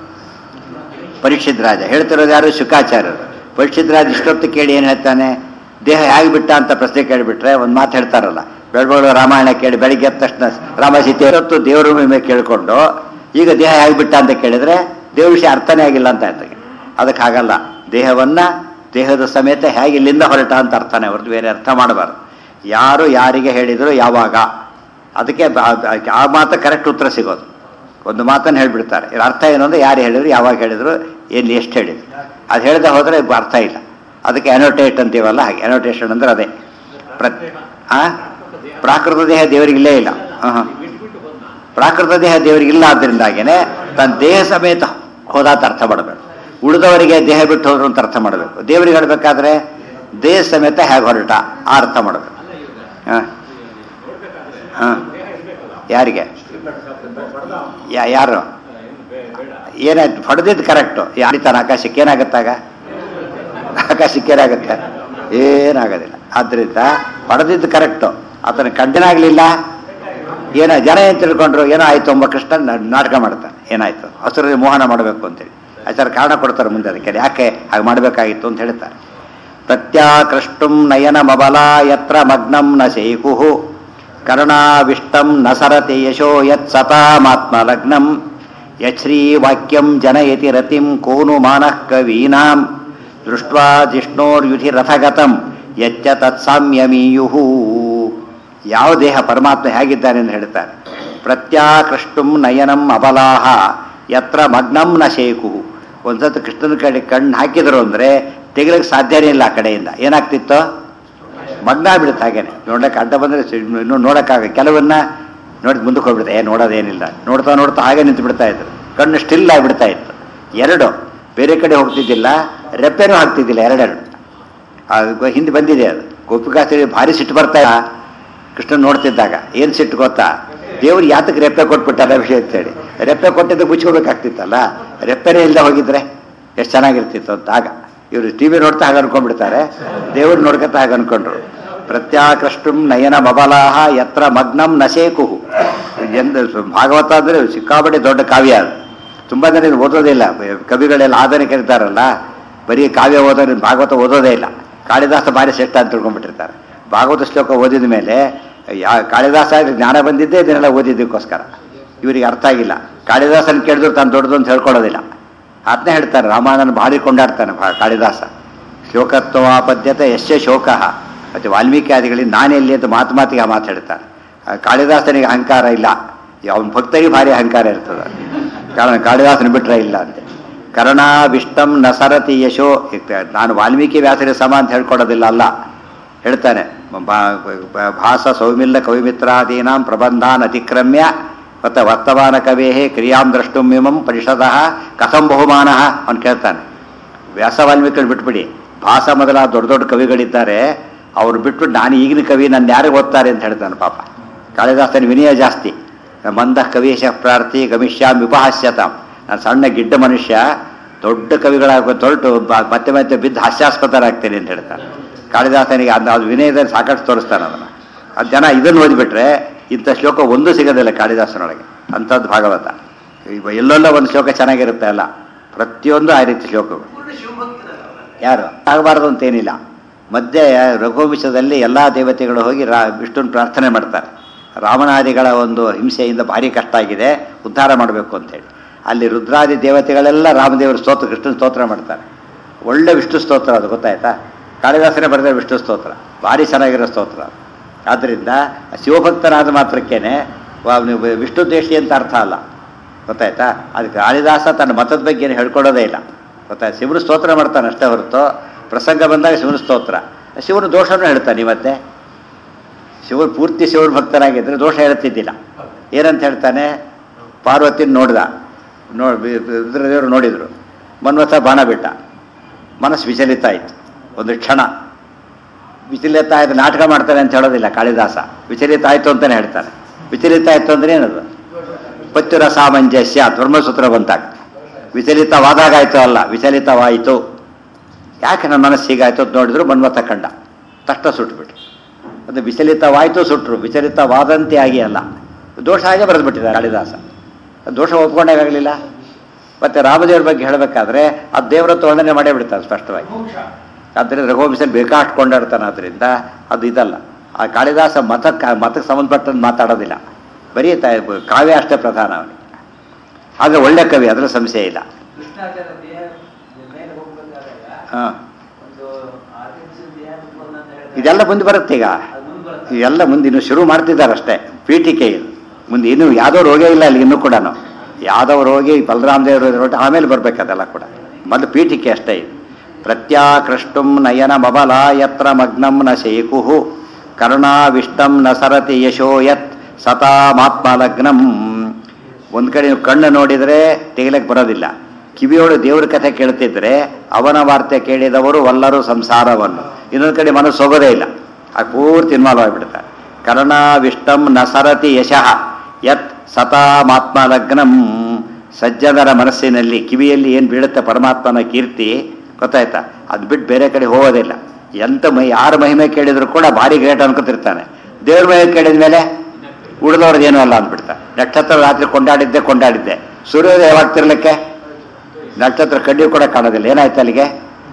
[SPEAKER 1] ಪರೀಕ್ಷಿತ್ ರಾಜ ಹೇಳ್ತಿರೋದು ಯಾರು ಶುಕಾಚಾರ್ಯರು ಪರೀಕ್ಷಿತ್ ರಾಜ ಇಷ್ಟೊತ್ತು ಕೇಳಿ ಏನು ಹೇಳ್ತಾನೆ ದೇಹ ಹೇಗೆ ಬಿಟ್ಟ ಅಂತ ಪ್ರಶ್ನೆ ಕೇಳಿಬಿಟ್ರೆ ಒಂದು ಮಾತು ಹೇಳ್ತಾರಲ್ಲ ಬೆಳಬೆಳು ರಾಮಾಯಣ ಕೇಳಿ ಬೆಳಿಗ್ಗೆ ಎದ್ದ ತಕ್ಷಣ ರಾಮ ಸೀತೆ ಹೊತ್ತು ದೇವ್ರ ಮೇಲೆ ಕೇಳಿಕೊಂಡು ಈಗ ದೇಹ ಹೇಗೆ ಬಿಟ್ಟ ಅಂತ ಕೇಳಿದ್ರೆ ದೇವ್ರ ವಿಷಯ ಅರ್ಥನೇ ಆಗಿಲ್ಲ ಅಂತ ಆಯ್ತಾಗೆ ಅದಕ್ಕೆ ಹಾಗಲ್ಲ ದೇಹವನ್ನ ದೇಹದ ಸಮೇತ ಹೇಗೆ ಇಲ್ಲಿಂದ ಹೊರಟ ಅಂತ ಅರ್ಥನೇ ಹೊರತು ಬೇರೆ ಅರ್ಥ ಮಾಡಬಾರ್ದು ಯಾರು ಯಾರಿಗೆ ಹೇಳಿದ್ರು ಯಾವಾಗ ಅದಕ್ಕೆ ಆ ಮಾತು ಕರೆಕ್ಟ್ ಉತ್ತರ ಸಿಗೋದು ಒಂದು ಮಾತನ್ನು ಹೇಳ್ಬಿಡ್ತಾರೆ ಇದ್ರ ಅರ್ಥ ಏನು ಅಂದ್ರೆ ಯಾರು ಹೇಳಿದ್ರು ಯಾವಾಗ ಹೇಳಿದ್ರು ಎಲ್ಲಿ ಎಷ್ಟು ಹೇಳಿದ್ರು ಅದು ಹೇಳದೆ ಹೋದ್ರೆ ಅರ್ಥ ಇಲ್ಲ ಅದಕ್ಕೆ ಅನೋಟೇಟ್ ಅಂತೀವಲ್ಲ ಹಾಗೆ ಅನೋಟೇಷನ್ ಅಂದ್ರೆ ಅದೇ ಪ್ರತ್ ಆ ಪ್ರಾಕೃತ ದೇಹ ದೇವರಿಗಿಲ್ಲೇ ಇಲ್ಲ ಹಾಂ ಪ್ರಾಕೃತ ದೇಹ ದೇವರಿಗಿಲ್ಲ ಆದ್ದರಿಂದಾಗೇನೆ ತನ್ನ ದೇಹ ಸಮೇತ ಹೋದಾತ ಅರ್ಥ ಮಾಡಬೇಕು ಉಳಿದವರಿಗೆ ದೇಹ ಬಿಟ್ಟು ಹೋದ್ರು ಅಂತ ಅರ್ಥ ಮಾಡಬೇಕು ದೇವರಿಗೆ ಹೇಳ್ಬೇಕಾದ್ರೆ ದೇಹ ಸಮೇತ ಹೇಗೆ ಹೊರಟ ಆ ಅರ್ಥ ಮಾಡಬೇಕು ಹಾಂ ಹಾಂ ಯಾರಿಗೆ ಯಾ ಯಾರು ಏನಾಯ್ತು ಹೊಡೆದಿದ್ದು ಕರೆಕ್ಟು ಯಾರಿತಾನ ಆಕಾಶಕ್ಕೆ ಏನಾಗತ್ತಾಗ ಆಕಾಶಕ್ಕೆ ಏನಾಗುತ್ತೆ ಏನಾಗೋದಿಲ್ಲ ಆದ್ರಿಂದ ಹೊಡೆದಿದ್ದು ಕರೆಕ್ಟು ಆತನ ಕಂಡನಾಗ್ಲಿಲ್ಲ ಏನೋ ಜನ ಏನು ತಿಳ್ಕೊಂಡ್ರು ಏನೋ ಆಯ್ತು ಒಬ್ಬ ಕೃಷ್ಣ ನಾಟಕ ಮಾಡ್ತಾನೆ ಏನಾಯ್ತು ಹಸುರಲ್ಲಿ ಮೋಹನ ಮಾಡಬೇಕು ಅಂತೇಳಿ ಆಚಾರ ಕಾರಣ ಕೊಡ್ತಾರೆ ಮುಂದೆ ಅದಕ್ಕೆ ಯಾಕೆ ಹಾಗೆ ಮಾಡಬೇಕಾಗಿತ್ತು ಅಂತ ಹೇಳ್ತಾರೆ ಪ್ರತ್ಯಾಕೃಷ್ಟುಂ ನಯನ ಮಬಲ ಯತ್ರ ಮಗ್ನಂ ನ ಶೇಕುಹು ಕರ್ಣಾವಿಷ್ಟಂ ನ ಸರತಿ ಯಶೋ ಯತ್ ಸತಾಮಾತ್ಮ ಲಗ್ನಂ ಯಚ್ಛ್ರೀ ವಾಕ್ಯಂ ಜನಯತಿ ರತಿಂ ಕೋನು ಮಾನಃ ಕವೀನಾಂ ದೃಷ್ಟ್ವಾ ಜಿಷ್ಣೋರ್ಯುಧಿ ರಥಗತಂ ಯಚ್ಚ ತತ್ಸಾಮ್ಯಮೀಯುಹು ಯಾವ ದೇಹ ಪರಮಾತ್ಮ ಹೇಗಿದ್ದಾನೆ ಎಂದು ಹೇಳ್ತಾರೆ ಪ್ರತ್ಯಾಕೃಷ್ಟುಂ ನಯನಂ ಅಬಲಾಹ ಯತ್ರ ಮಗ್ನಂ ನ ಶೇಕು ಒಂದ್ಸತಿ ಕೃಷ್ಣನ ಕಡೆ ಕಣ್ಣು ಹಾಕಿದ್ರು ಅಂದ್ರೆ ತೆಗಿಲಕ್ಕೆ ಸಾಧ್ಯನೇ ಇಲ್ಲ ಆ ಕಡೆಯಿಂದ ಏನಾಗ್ತಿತ್ತು ಮಗ್ನ ಬಿಡುತ್ತೆ ಹಾಗೇನೆ ನೋಡಕ್ಕೆ ಅಡ್ಡ ಬಂದರೆ ಇನ್ನೂ ನೋಡೋಕ್ಕಾಗ ಕೆಲವನ್ನ ನೋಡಿ ಮುಂದಕ್ಕೆ ಹೋಗ್ಬಿಡುತ್ತೆ ಏ ನೋಡೋದೇನಿಲ್ಲ ನೋಡ್ತಾ ನೋಡ್ತಾ ಹಾಗೆ ನಿಂತು ಬಿಡ್ತಾ ಇದ್ರು ಕಣ್ಣು ಸ್ಟಿಲ್ ಆಗಿಬಿಡ್ತಾ ಇತ್ತು ಎರಡು ಬೇರೆ ಕಡೆ ಹೋಗ್ತಿದ್ದಿಲ್ಲ ರೆಪ್ಪೆನೂ ಹಾಕ್ತಿದ್ದಿಲ್ಲ ಎರಡೆರಡು ಅದು ಹಿಂದೆ ಬಂದಿದೆ ಅದು ಗೋಪಿಕಾಸ್ತ್ರೀ ಭಾರಿ ಸಿಟ್ಟು ಬರ್ತಾ ಕೃಷ್ಣ ನೋಡ್ತಿದ್ದಾಗ ಏನು ಸಿಟ್ಟು ಗೊತ್ತಾ ದೇವ್ರು ಯಾತಕ್ಕೆ ರೆಪ್ಪೆ ಕೊಟ್ಬಿಟ್ಟಾರ ವಿಷಯ ಅಂತೇಳಿ ರೆಪ್ಪೆ ಕೊಟ್ಟಿದ್ದು ಮುಚ್ಕೋಬೇಕಾಗ್ತಿತ್ತಲ್ಲ ರೆಪ್ಪೆನೇ ಇಲ್ಲದೆ ಹೋಗಿದ್ರೆ ಎಷ್ಟು ಚೆನ್ನಾಗಿರ್ತಿತ್ತು ಅಂತ ಆಗ ಇವರು ಟಿ ವಿ ನೋಡ್ತಾ ಹಾಗೆ ಅನ್ಕೊಂಡ್ಬಿಡ್ತಾರೆ ದೇವ್ರು ನೋಡ್ಕೊತಾ ಹಾಗೆ ಅನ್ಕೊಂಡ್ರು ಪ್ರತ್ಯಾಕೃಷ್ಟುಂ ನಯನ ಮಬಲಾಹ ಯತ್ರ ಮಗ್ನಂ ನಶೇಕುಹು ಎಂದು ಭಾಗವತ ಅಂದರೆ ಸಿಕ್ಕಾಪಟ್ಟೆ ದೊಡ್ಡ ಕಾವ್ಯ ಅದು ತುಂಬ ಜನ ಇದು ಓದೋದಿಲ್ಲ ಕವಿಗಳೆಲ್ಲ ಆಧುನಿಕ ಇರ್ತಾರಲ್ಲ ಬರೀ ಕಾವ್ಯ ಓದೋರು ಭಾಗವತ ಓದೋದೇ ಇಲ್ಲ ಕಾಳಿದಾಸ ಭಾರಿ ಶ್ರೇಷ್ಠ ಅಂತ ತಿಳ್ಕೊಂಡ್ಬಿಟ್ಟಿರ್ತಾರೆ ಭಾಗವತ ಶ್ಲೋಕ ಓದಿದ ಮೇಲೆ ಯಾ ಕಾಳಿದಾಸ ಜ್ಞಾನ ಬಂದಿದ್ದೇ ಇದನ್ನೆಲ್ಲ ಓದಿದ್ದಕ್ಕೋಸ್ಕರ ಇವರಿಗೆ ಅರ್ಥ ಆಗಿಲ್ಲ ಕಾಳಿದಾಸನ ಕೇಳಿದ್ರು ತಾನು ದೊಡ್ಡದು ಅಂತ ಹೇಳ್ಕೊಳ್ಳೋದಿಲ್ಲ ಅದನ್ನೇ ಹೇಳ್ತಾರೆ ರಾಮಾಯಣನ ಭಾರಿ ಕೊಂಡಾಡ್ತಾನೆ ಭಾ- ಕಾಳಿದಾಸ ಶೋಕತ್ವ ಪದ್ಯತೆ ಯಶ್ಯ ಶೋಕ ಮತ್ತು ವಾಲ್ಮೀಕಿ ಆದಿಗಳಿಗೆ ನಾನೆಲ್ಲಿ ಅಂತ ಮಾತು ಮಾತಿಗೆ ಮಾತಾಡ್ತಾರೆ ಆ ಕಾಳಿದಾಸನಿಗೆ ಅಹಂಕಾರ ಇಲ್ಲ ಅವನ ಭಕ್ತರಿಗೆ ಭಾರಿ ಅಹಂಕಾರ ಇರ್ತದೆ ಕಾರಣ ಕಾಳಿದಾಸನ ಬಿಟ್ರೆ ಇಲ್ಲ ಅಂತೆ ಕರ್ಣಾವಿಷ್ಟಂ ನಸರತಿ ಯಶೋ ನಾನು ವಾಲ್ಮೀಕಿ ವ್ಯಾಸರಿಗೆ ಸಮ ಅಂತ ಹೇಳ್ಕೊಡೋದಿಲ್ಲ ಅಲ್ಲ ಹೇಳ್ತಾನೆ ಬಾ- ಬ- ಭಾಸ ಸೌಮಿಲ್ಲ ಕವಿಮಿತ್ರಾದೀನಾಂ ಪ್ರಬಂಧಾನ್ ಅತಿಕ್ರಮ್ಯ ಮತ್ತು ವರ್ತಮಾನ ಕವೇ ಕ್ರಿಯಾಂ ದ್ರಷ್ಟುಮಿಮಂ ಪರಿಷದಃ ಕಥಂ ಬಹುಮಾನ ಅವನು ಕೇಳ್ತಾನೆ ವ್ಯಾಸ ವಾಲ್ಮೀಕಿ ಬಿಟ್ಬಿಡಿ ಭಾಸ ಮೊದಲಾದ ದೊಡ್ಡ ದೊಡ್ಡ ಕವಿಗಳಿದ್ದಾರೆ ಅವ್ರು ಬಿಟ್ಬಿಟ್ಟು ನಾನು ಈಗಿನ ಕವಿ ನನ್ನ ಯಾರಿಗೆ ಓದ್ತಾರೆ ಅಂತ ಹೇಳ್ತಾನೆ ಪಾಪ ಕಾಳಿದಾಸನ ವಿನಯ ಜಾಸ್ತಿ ಮಂದ ಕವೀಶ ಪ್ರಾರ್ಥಿ ಗಮಿಷ್ಯಾಮ್ ವಿಪಹಾಸ್ಯತಾಂ ನಾನು ಸಣ್ಣ ಗಿಡ್ಡ ಮನುಷ್ಯ ದೊಡ್ಡ ಕವಿಗಳಾಗ ತೊರಟು ಬ- ಮತ್ತೆ ಮತ್ತೆ ಬಿದ್ದು ಹಾಸ್ಯಾಸ್ಪದರಾಗ್ತೇನೆ ಅಂತ ಹೇಳ್ತಾನೆ ಕಾಳಿದಾಸನಿಗೆ ಅದು ಅದು ವಿನಯದಲ್ಲಿ ಸಾಕಷ್ಟು ತೋರಿಸ್ತಾನೆ ಅದನ್ನು ಅದು ಜನ ಇದನ್ನು ಓದಿಬಿಟ್ರೆ ಇಂಥ ಶ್ಲೋಕ ಒಂದು ಸಿಗೋದಿಲ್ಲ ಕಾಳಿದಾಸನೊಳಗೆ ಅಂಥದ್ದು ಭಾಗವತ ಇವ ಎಲ್ಲೆಲ್ಲ ಒಂದು ಶ್ಲೋಕ ಚೆನ್ನಾಗಿರುತ್ತೆ ಅಲ್ಲ ಪ್ರತಿಯೊಂದು ಆ ರೀತಿ ಶ್ಲೋಕಗಳು ಯಾರು ಆಗಬಾರ್ದು ಅಂತೇನಿಲ್ಲ ಮಧ್ಯೆ ರಘುವಂಶದಲ್ಲಿ ಎಲ್ಲ ದೇವತೆಗಳು ಹೋಗಿ ರಾ ವಿಷ್ಣುನ ಪ್ರಾರ್ಥನೆ ಮಾಡ್ತಾರೆ ರಾವಣಾದಿಗಳ ಒಂದು ಹಿಂಸೆಯಿಂದ ಭಾರಿ ಕಷ್ಟ ಆಗಿದೆ ಉದ್ಧಾರ ಮಾಡಬೇಕು ಅಂತೇಳಿ ಅಲ್ಲಿ ರುದ್ರಾದಿ ದೇವತೆಗಳೆಲ್ಲ ರಾಮದೇವರ ಸ್ತೋತ್ರ ಕೃಷ್ಣನ ಸ್ತೋತ್ರ ಮಾಡ್ತಾರೆ ಒಳ್ಳೆ ವಿಷ್ಣು ಸ್ತೋತ್ರ ಅದು ಗೊತ್ತಾಯ್ತಾ ಕಾಳಿದಾಸನೇ ಬರೆದ ವಿಷ್ಣು ಸ್ತೋತ್ರ ಭಾರಿ ಚೆನ್ನಾಗಿರೋ ಸ್ತೋತ್ರ ಅದು. ಆದ್ದರಿಂದ ಶಿವಭಕ್ತನಾದ ಮಾತ್ರಕ್ಕೇನೆ ವ- ಅವ್ನು ವಿಷ್ಣು ದ್ವೇಷಿ ಅಂತ ಅರ್ಥ ಅಲ್ಲ ಗೊತ್ತಾಯ್ತಾ ಅದಕ್ಕೆ ಕಾಳಿದಾಸ ತನ್ನ ಮತದ ಬಗ್ಗೆ ಏನು ಹೇಳ್ಕೊಡೋದೇ ಇಲ್ಲ ಗೊತ್ತಾಯ್ತು ಶಿವನ ಸ್ತೋತ್ರ ಮಾಡ್ತಾನೆ ಅಷ್ಟೇ ಹೊರತು ಪ್ರಸಂಗ ಬಂದಾಗ ಶಿವನ ಸ್ತೋತ್ರ ಶಿವನ ದೋಷನೂ ಹೇಳ್ತಾನೆ ಇವತ್ತೆ ಶಿವ ಪೂರ್ತಿ ಶಿವನ ಭಕ್ತರಾಗಿದ್ದರೆ ದೋಷ ಹೇಳ್ತಿದ್ದಿಲ್ಲ ಏನಂತ ಹೇಳ್ತಾನೆ ಪಾರ್ವತಿನ ನೋಡ್ದ ನೋ ರುದ್ರದೇವರು ನೋಡಿದರು ಮನ್ವಥ ಬಾಣ ಬಿಟ್ಟ ಮನಸ್ಸು ವಿಚಲಿತ ಆಯಿತು ಒಂದು ಕ್ಷಣ ವಿಚಲಿತ ಆಯ್ತು ನಾಟಕ ಮಾಡ್ತಾನೆ ಅಂತ ಹೇಳೋದಿಲ್ಲ ಕಾಳಿದಾಸ ವಿಚಲಿತ ಆಯಿತು ಅಂತಲೇ ಹೇಳ್ತಾನೆ ವಿಚಲಿತ ಆಯಿತು ಅಂದ್ರೆ ಏನದು ಪತ್ಯುರ ಸಾಮಂಜಸ್ಯ ಧರ್ಮಸೂತ್ರ ಬಂತಾಗ ವಿಚಲಿತವಾದಾಗ ಆಯಿತು ಅಲ್ಲ ವಿಚಲಿತವಾಯಿತು ಯಾಕೆ ನನ್ನ ಮನಸ್ಸು ಹೀಗಾಯ್ತು ಅಂತ ನೋಡಿದ್ರು ಮನ್ಮಥ ಕಂಡ ತಕ್ಷಣ ಸುಟ್ಬಿಟ್ರು ಅದು ವಿಚಲಿತವಾಯಿತು ಸುಟ್ರು ವಿಚಲಿತವಾದಂತೆ ಆಗಿ ಅಲ್ಲ ದೋಷ ಹಾಗೆ ಬರೆದ್ಬಿಟ್ಟಿದ್ದಾರೆ ಕಾಳಿದಾಸ ದೋಷ ಒಪ್ಕೊಂಡಾಗಲಿಲ್ಲ ಮತ್ತೆ ರಾಮದೇವ್ರ ಬಗ್ಗೆ ಹೇಳಬೇಕಾದ್ರೆ ಅದು ದೇವರ ವರ್ಣನೆ ಮಾಡೇ ಬಿಡ್ತಾರೆ ಸ್ಪಷ್ಟವಾಗಿ ಆದ್ದರಿಂದ ರಘುವಂಶದಲ್ಲಿ ಬೇಕಾಷ್ಟು ಕೊಂಡಾಡ್ತಾನೆ ಅದರಿಂದ ಅದು ಇದಲ್ಲ ಆ ಕಾಳಿದಾಸ ಮತಕ್ಕೆ ಮತಕ್ಕೆ ಸಂಬಂಧಪಟ್ಟಂತೆ ಮಾತಾಡೋದಿಲ್ಲ ಬರೀ ತ ಕಾವ್ಯ ಅಷ್ಟೇ ಪ್ರಧಾನ ಅವನಿಗೆ ಆದರೆ ಒಳ್ಳೆ ಕವಿ ಅದರ ಸಂಶಯ ಇಲ್ಲ
[SPEAKER 2] ಕೃಷ್ಣಾಚಾರ್ಯ ದೇಹ ಮೇಲೆ ಹೋಗ್ಬೇಕಾದಾಗ
[SPEAKER 1] ಹಾಂ
[SPEAKER 2] ಒಂದು ಆರ್ಟಿಫಿಷಿಯಲ್ ದೇಹ ಉತ್ಪನ್ನ ಅಂತ ಹೇಳಿದ್ರೆ
[SPEAKER 1] ಇದೆಲ್ಲ ಮುಂದೆ ಬರುತ್ತೆ ಈಗ
[SPEAKER 2] ಅದು ಮುಂದೆ ಬರುತ್ತೆ
[SPEAKER 1] ಇದೆಲ್ಲ ಮುಂದೆ ಇನ್ನು ಶುರು ಮಾಡ್ತಿದ್ದಾರೆ ಅಷ್ಟೇ ಪೀಠಿಕೆ ಇದು ಮುಂದೆ ಇನ್ನೂ ಯಾವುದೋ ರೋಗ ಇಲ್ಲ ಅಲ್ಲಿ ಇನ್ನೂ ಕೂಡ ಯಾವುದೋ ರೋಗಿ ಬಲರಾಮ ದೇವರು ಹೊರಟು ಆಮೇಲೆ ಬರ್ಬೇಕು ಅದೆಲ್ಲ ಕೂಡ ಮೊದಲು ಪೀಠಿಕೆ ಅಷ್ಟೇ ಇದು ಪ್ರತ್ಯಾಕೃಷ್ಟುಂ ನಯನ ಮಬಲ ಯತ್ರ ಮಗ್ನಂ ನ ಶೇಕುಹು ಕರುಣಾವಿಷ್ಟಂ ನ ಸರತಿ ಯಶೋ ಯತ್ ಸತಾಮಾತ್ಮಲಗ್ನಂ ಒಂದು ಕಡೆ ನೀವು ಕಣ್ಣು ನೋಡಿದರೆ ತೆಗಿಲಕ್ಕೆ ಬರೋದಿಲ್ಲ ಕಿವಿಯೋಳು ದೇವ್ರ ಕಥೆ ಕೇಳ್ತಿದ್ರೆ ಅವನ ವಾರ್ತೆ ಕೇಳಿದವರು ವಲ್ಲರು ಸಂಸಾರವನ್ನು ಇನ್ನೊಂದು ಕಡೆ ಮನಸ್ಸು ಹೋಗೋದೇ ಇಲ್ಲ ಆ ಪೂರ್ತಿ ಇನ್ವಾಲ್ವ್ ಆಗಿಬಿಡ್ತಾರೆ ಕರ್ಣಾವಿಷ್ಟಂ ನ ಸರತಿ ಯಶಃ ಯತ್ ಸತಾಮಾತ್ಮಲಗ್ನಂ ಸಜ್ಜನರ ಮನಸ್ಸಿನಲ್ಲಿ ಕಿವಿಯಲ್ಲಿ ಏನು ಬೀಳುತ್ತೆ ಪರಮಾತ್ಮನ ಕೀರ್ತಿ ಗೊತ್ತಾಯ್ತಾ ಅದು ಬಿಟ್ಟು ಬೇರೆ ಕಡೆ ಹೋಗೋದಿಲ್ಲ ಎಂತ ಮೈ ಯಾರ ಮಹಿಮೆ ಕೇಳಿದ್ರು ಕೂಡ ಭಾರಿ ಗ್ರೇಟ್ ಅನ್ಕೊತಿರ್ತಾನೆ ದೇವ್ರ ಮಹಿಮೆ ಕೇಳಿದ ಮೇಲೆ ಉಳಿದವ್ರದ್ದು ಏನೂ ಅಲ್ಲ ಅಂದ್ಬಿಡ್ತಾರೆ ನಕ್ಷತ್ರ ರಾತ್ರಿ ಕೊಂಡಾಡಿದ್ದೆ ಕೊಂಡಾಡಿದ್ದೆ ಸೂರ್ಯೋದಯ ಯಾವಾಗ್ತಿರ್ಲಿಕ್ಕೆ ನಕ್ಷತ್ರ ಕಡ್ಡಿ ಕೂಡ ಕಾಣೋದಿಲ್ಲ ಏನಾಯ್ತು ಅಲ್ಲಿಗೆ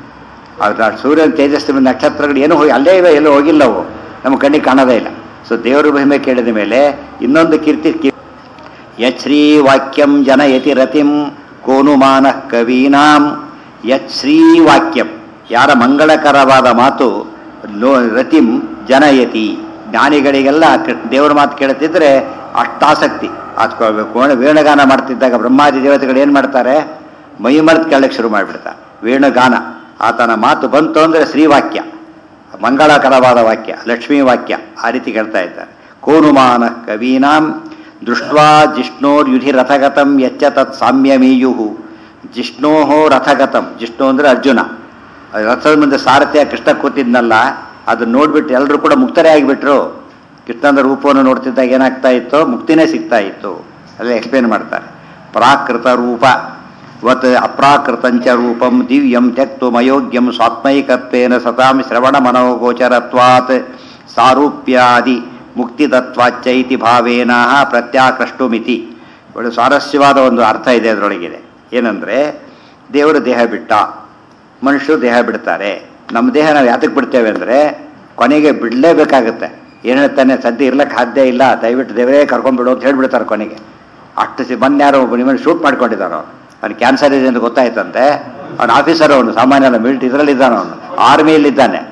[SPEAKER 1] ಅದು ಆ ಸೂರ್ಯನ ತೇಜಸ್ವಿ ಮೇಲೆ ನಕ್ಷತ್ರಗಳು ಏನೂ ಹೋಗಿ ಅಲ್ಲೇ ಇವೆ ಎಲ್ಲೂ ಹೋಗಿಲ್ಲ ಅವು ನಮ್ಮ ಕಣ್ಣಿಗೆ ಕಾಣೋದೇ ಇಲ್ಲ ಸೊ ದೇವರ ಮಹಿಮೆ ಕೇಳಿದ ಮೇಲೆ ಇನ್ನೊಂದು ಕೀರ್ತಿ ಕೀ- ಯಚ್ಶ್ರೀ ವಾಕ್ಯಂ ಜನಯತಿ ರತಿಂ ಕೋನುಮಾನ ಕವೀನಾಂ ಯಚ್ಶ್ರೀ ವಾಕ್ಯಂ ಯಾರ ಮಂಗಳಕರವಾದ ಮಾತು ಲೋ ರತಿಂ ಜನಯತಿ ಜ್ಞಾನಿಗಳಿಗೆಲ್ಲ ಕೃ- ದೇವರ ಮಾತು ಕೇಳುತ್ತಿದ್ರೆ ಅಷ್ಟಾಸಕ್ತಿ ಅದು ಕೋಣ ವೇಣುಗಾನ ಮಾಡ್ತಿದ್ದಾಗ ಬ್ರಹ್ಮಾದಿ ದೇವತೆಗಳು ಏನು ಮಾಡ್ತಾರೆ ಮೈ ಮರೆತು ಕೇಳಕ್ಕೆ ಶುರು ಮಾಡಿಬಿಡ್ತಾರೆ ವೇಣುಗಾನ ಆತನ ಮಾತು ಬಂತು ಅಂದರೆ ಶ್ರೀವಾಕ್ಯ ಮಂಗಳಕರವಾದ ವಾಕ್ಯ ಲಕ್ಷ್ಮೀ ವಾಕ್ಯ ಆ ರೀತಿ ಕೇಳ್ತಾ ಇದ್ದಾರೆ ಕೋನುಮಾನ ಕವೀನಾಂ ದೃಷ್ಟ್ವಾ ಜಿಷ್ಣೋರ್ಯುಧಿ ರಥಗತಂ ಯಚ್ಚ ತತ್ ಸಾಮ್ಯಮೀಯು ಜಿಷ್ಣೋ ರಥಗತಂ ಜಿಷ್ಣು ಅಂದರೆ ಅರ್ಜುನ ಆ ರಥದ ಮುಂದೆ ಸಾರಥಿಯ ಕೃಷ್ಣ ಕೂತಿದ್ನಲ್ಲ ಅದನ್ನ ನೋಡ್ಬಿಟ್ಟು ಎಲ್ಲರೂ ಕೂಡ ಮುಕ್ತರೇ ಆಗಿಬಿಟ್ರು ಕೃಷ್ಣನ ರೂಪವನ್ನು ನೋಡ್ತಿದ್ದಾಗ ಏನಾಗ್ತಾ ಇತ್ತು ಮುಕ್ತಿನೇ ಸಿಗ್ತಾ ಇತ್ತು ಅಲ್ಲೇ ಎಕ್ಸ್ಪ್ಲೇನ್ ಮಾಡ್ತಾರೆ ಪ್ರಾಕೃತ ರೂಪ ವತ್ ಅಪ್ರಾಕೃತಂಚ ರೂಪಂ ದಿವ್ಯಂ ತ್ಯಕ್ತು ಮಯೋಗ್ಯಂ ಸ್ವಾತ್ಮೈಕತ್ವೇನ ಸತಾಂ ಶ್ರವಣ ಮನೋಗೋಚರತ್ವಾತ್ ಸಾರೂಪ್ಯಾದಿ ಮುಕ್ತಿದತ್ವಾಚ್ಚೈತಿ ಭಾವೇನ ಪ್ರತ್ಯಾಕೃಷ್ಟುಮಿತಿ ಒಳ್ಳೆ ಸ್ವಾರಸ್ಯವಾದ ಒಂದು ಅರ್ಥ ಇದೆ ಅದರೊಳಗಿದೆ ಏನಂದರೆ ದೇವರು ದೇಹ ಬಿಟ್ಟ ಮನುಷ್ಯರು ದೇಹ ಬಿಡ್ತಾರೆ ನಮ್ಮ ದೇಹ ನಾವು ಯಾತಕ್ಕೆ ಬಿಡ್ತೇವೆ ಅಂದರೆ ಕೊನೆಗೆ ಬಿಡಲೇಬೇಕಾಗುತ್ತೆ ಏನು ಹೇಳ್ತಾನೆ ಸದ್ಯ ಇರ್ಲಕ್ಕೆ ಸಾಧ್ಯ ಇಲ್ಲ ದಯವಿಟ್ಟು ದೇವರೇ ಕರ್ಕೊಂಡ್ಬಿಡು ಅಂತ ಹೇಳ್ಬಿಡ್ತಾರೆ ಕೊನೆಗೆ ಅಷ್ಟು ಸಿ ಮೊನ್ನೆ ಯಾರೋ ಒಬ್ಬ ನಿಮ್ಮನ್ನು ಶೂಟ್ ಮಾಡ್ಕೊಂಡಿದ್ದಾನೆ ಅವನು ಅವ್ನು ಕ್ಯಾನ್ಸರ್ ಇದೆ ಅಂತ ಗೊತ್ತಾಯ್ತಂತೆ ಅವ್ನು ಆಫೀಸರ್ ಅವನು ಸಾಮಾನ್ಯ ಮಿಲ್ಟ್ ಇದರಲ್ಲಿದ್ದಾನೆ ಅವನು ಆರ್ಮಿಯಲ್ಲಿದ್ದಾನೆ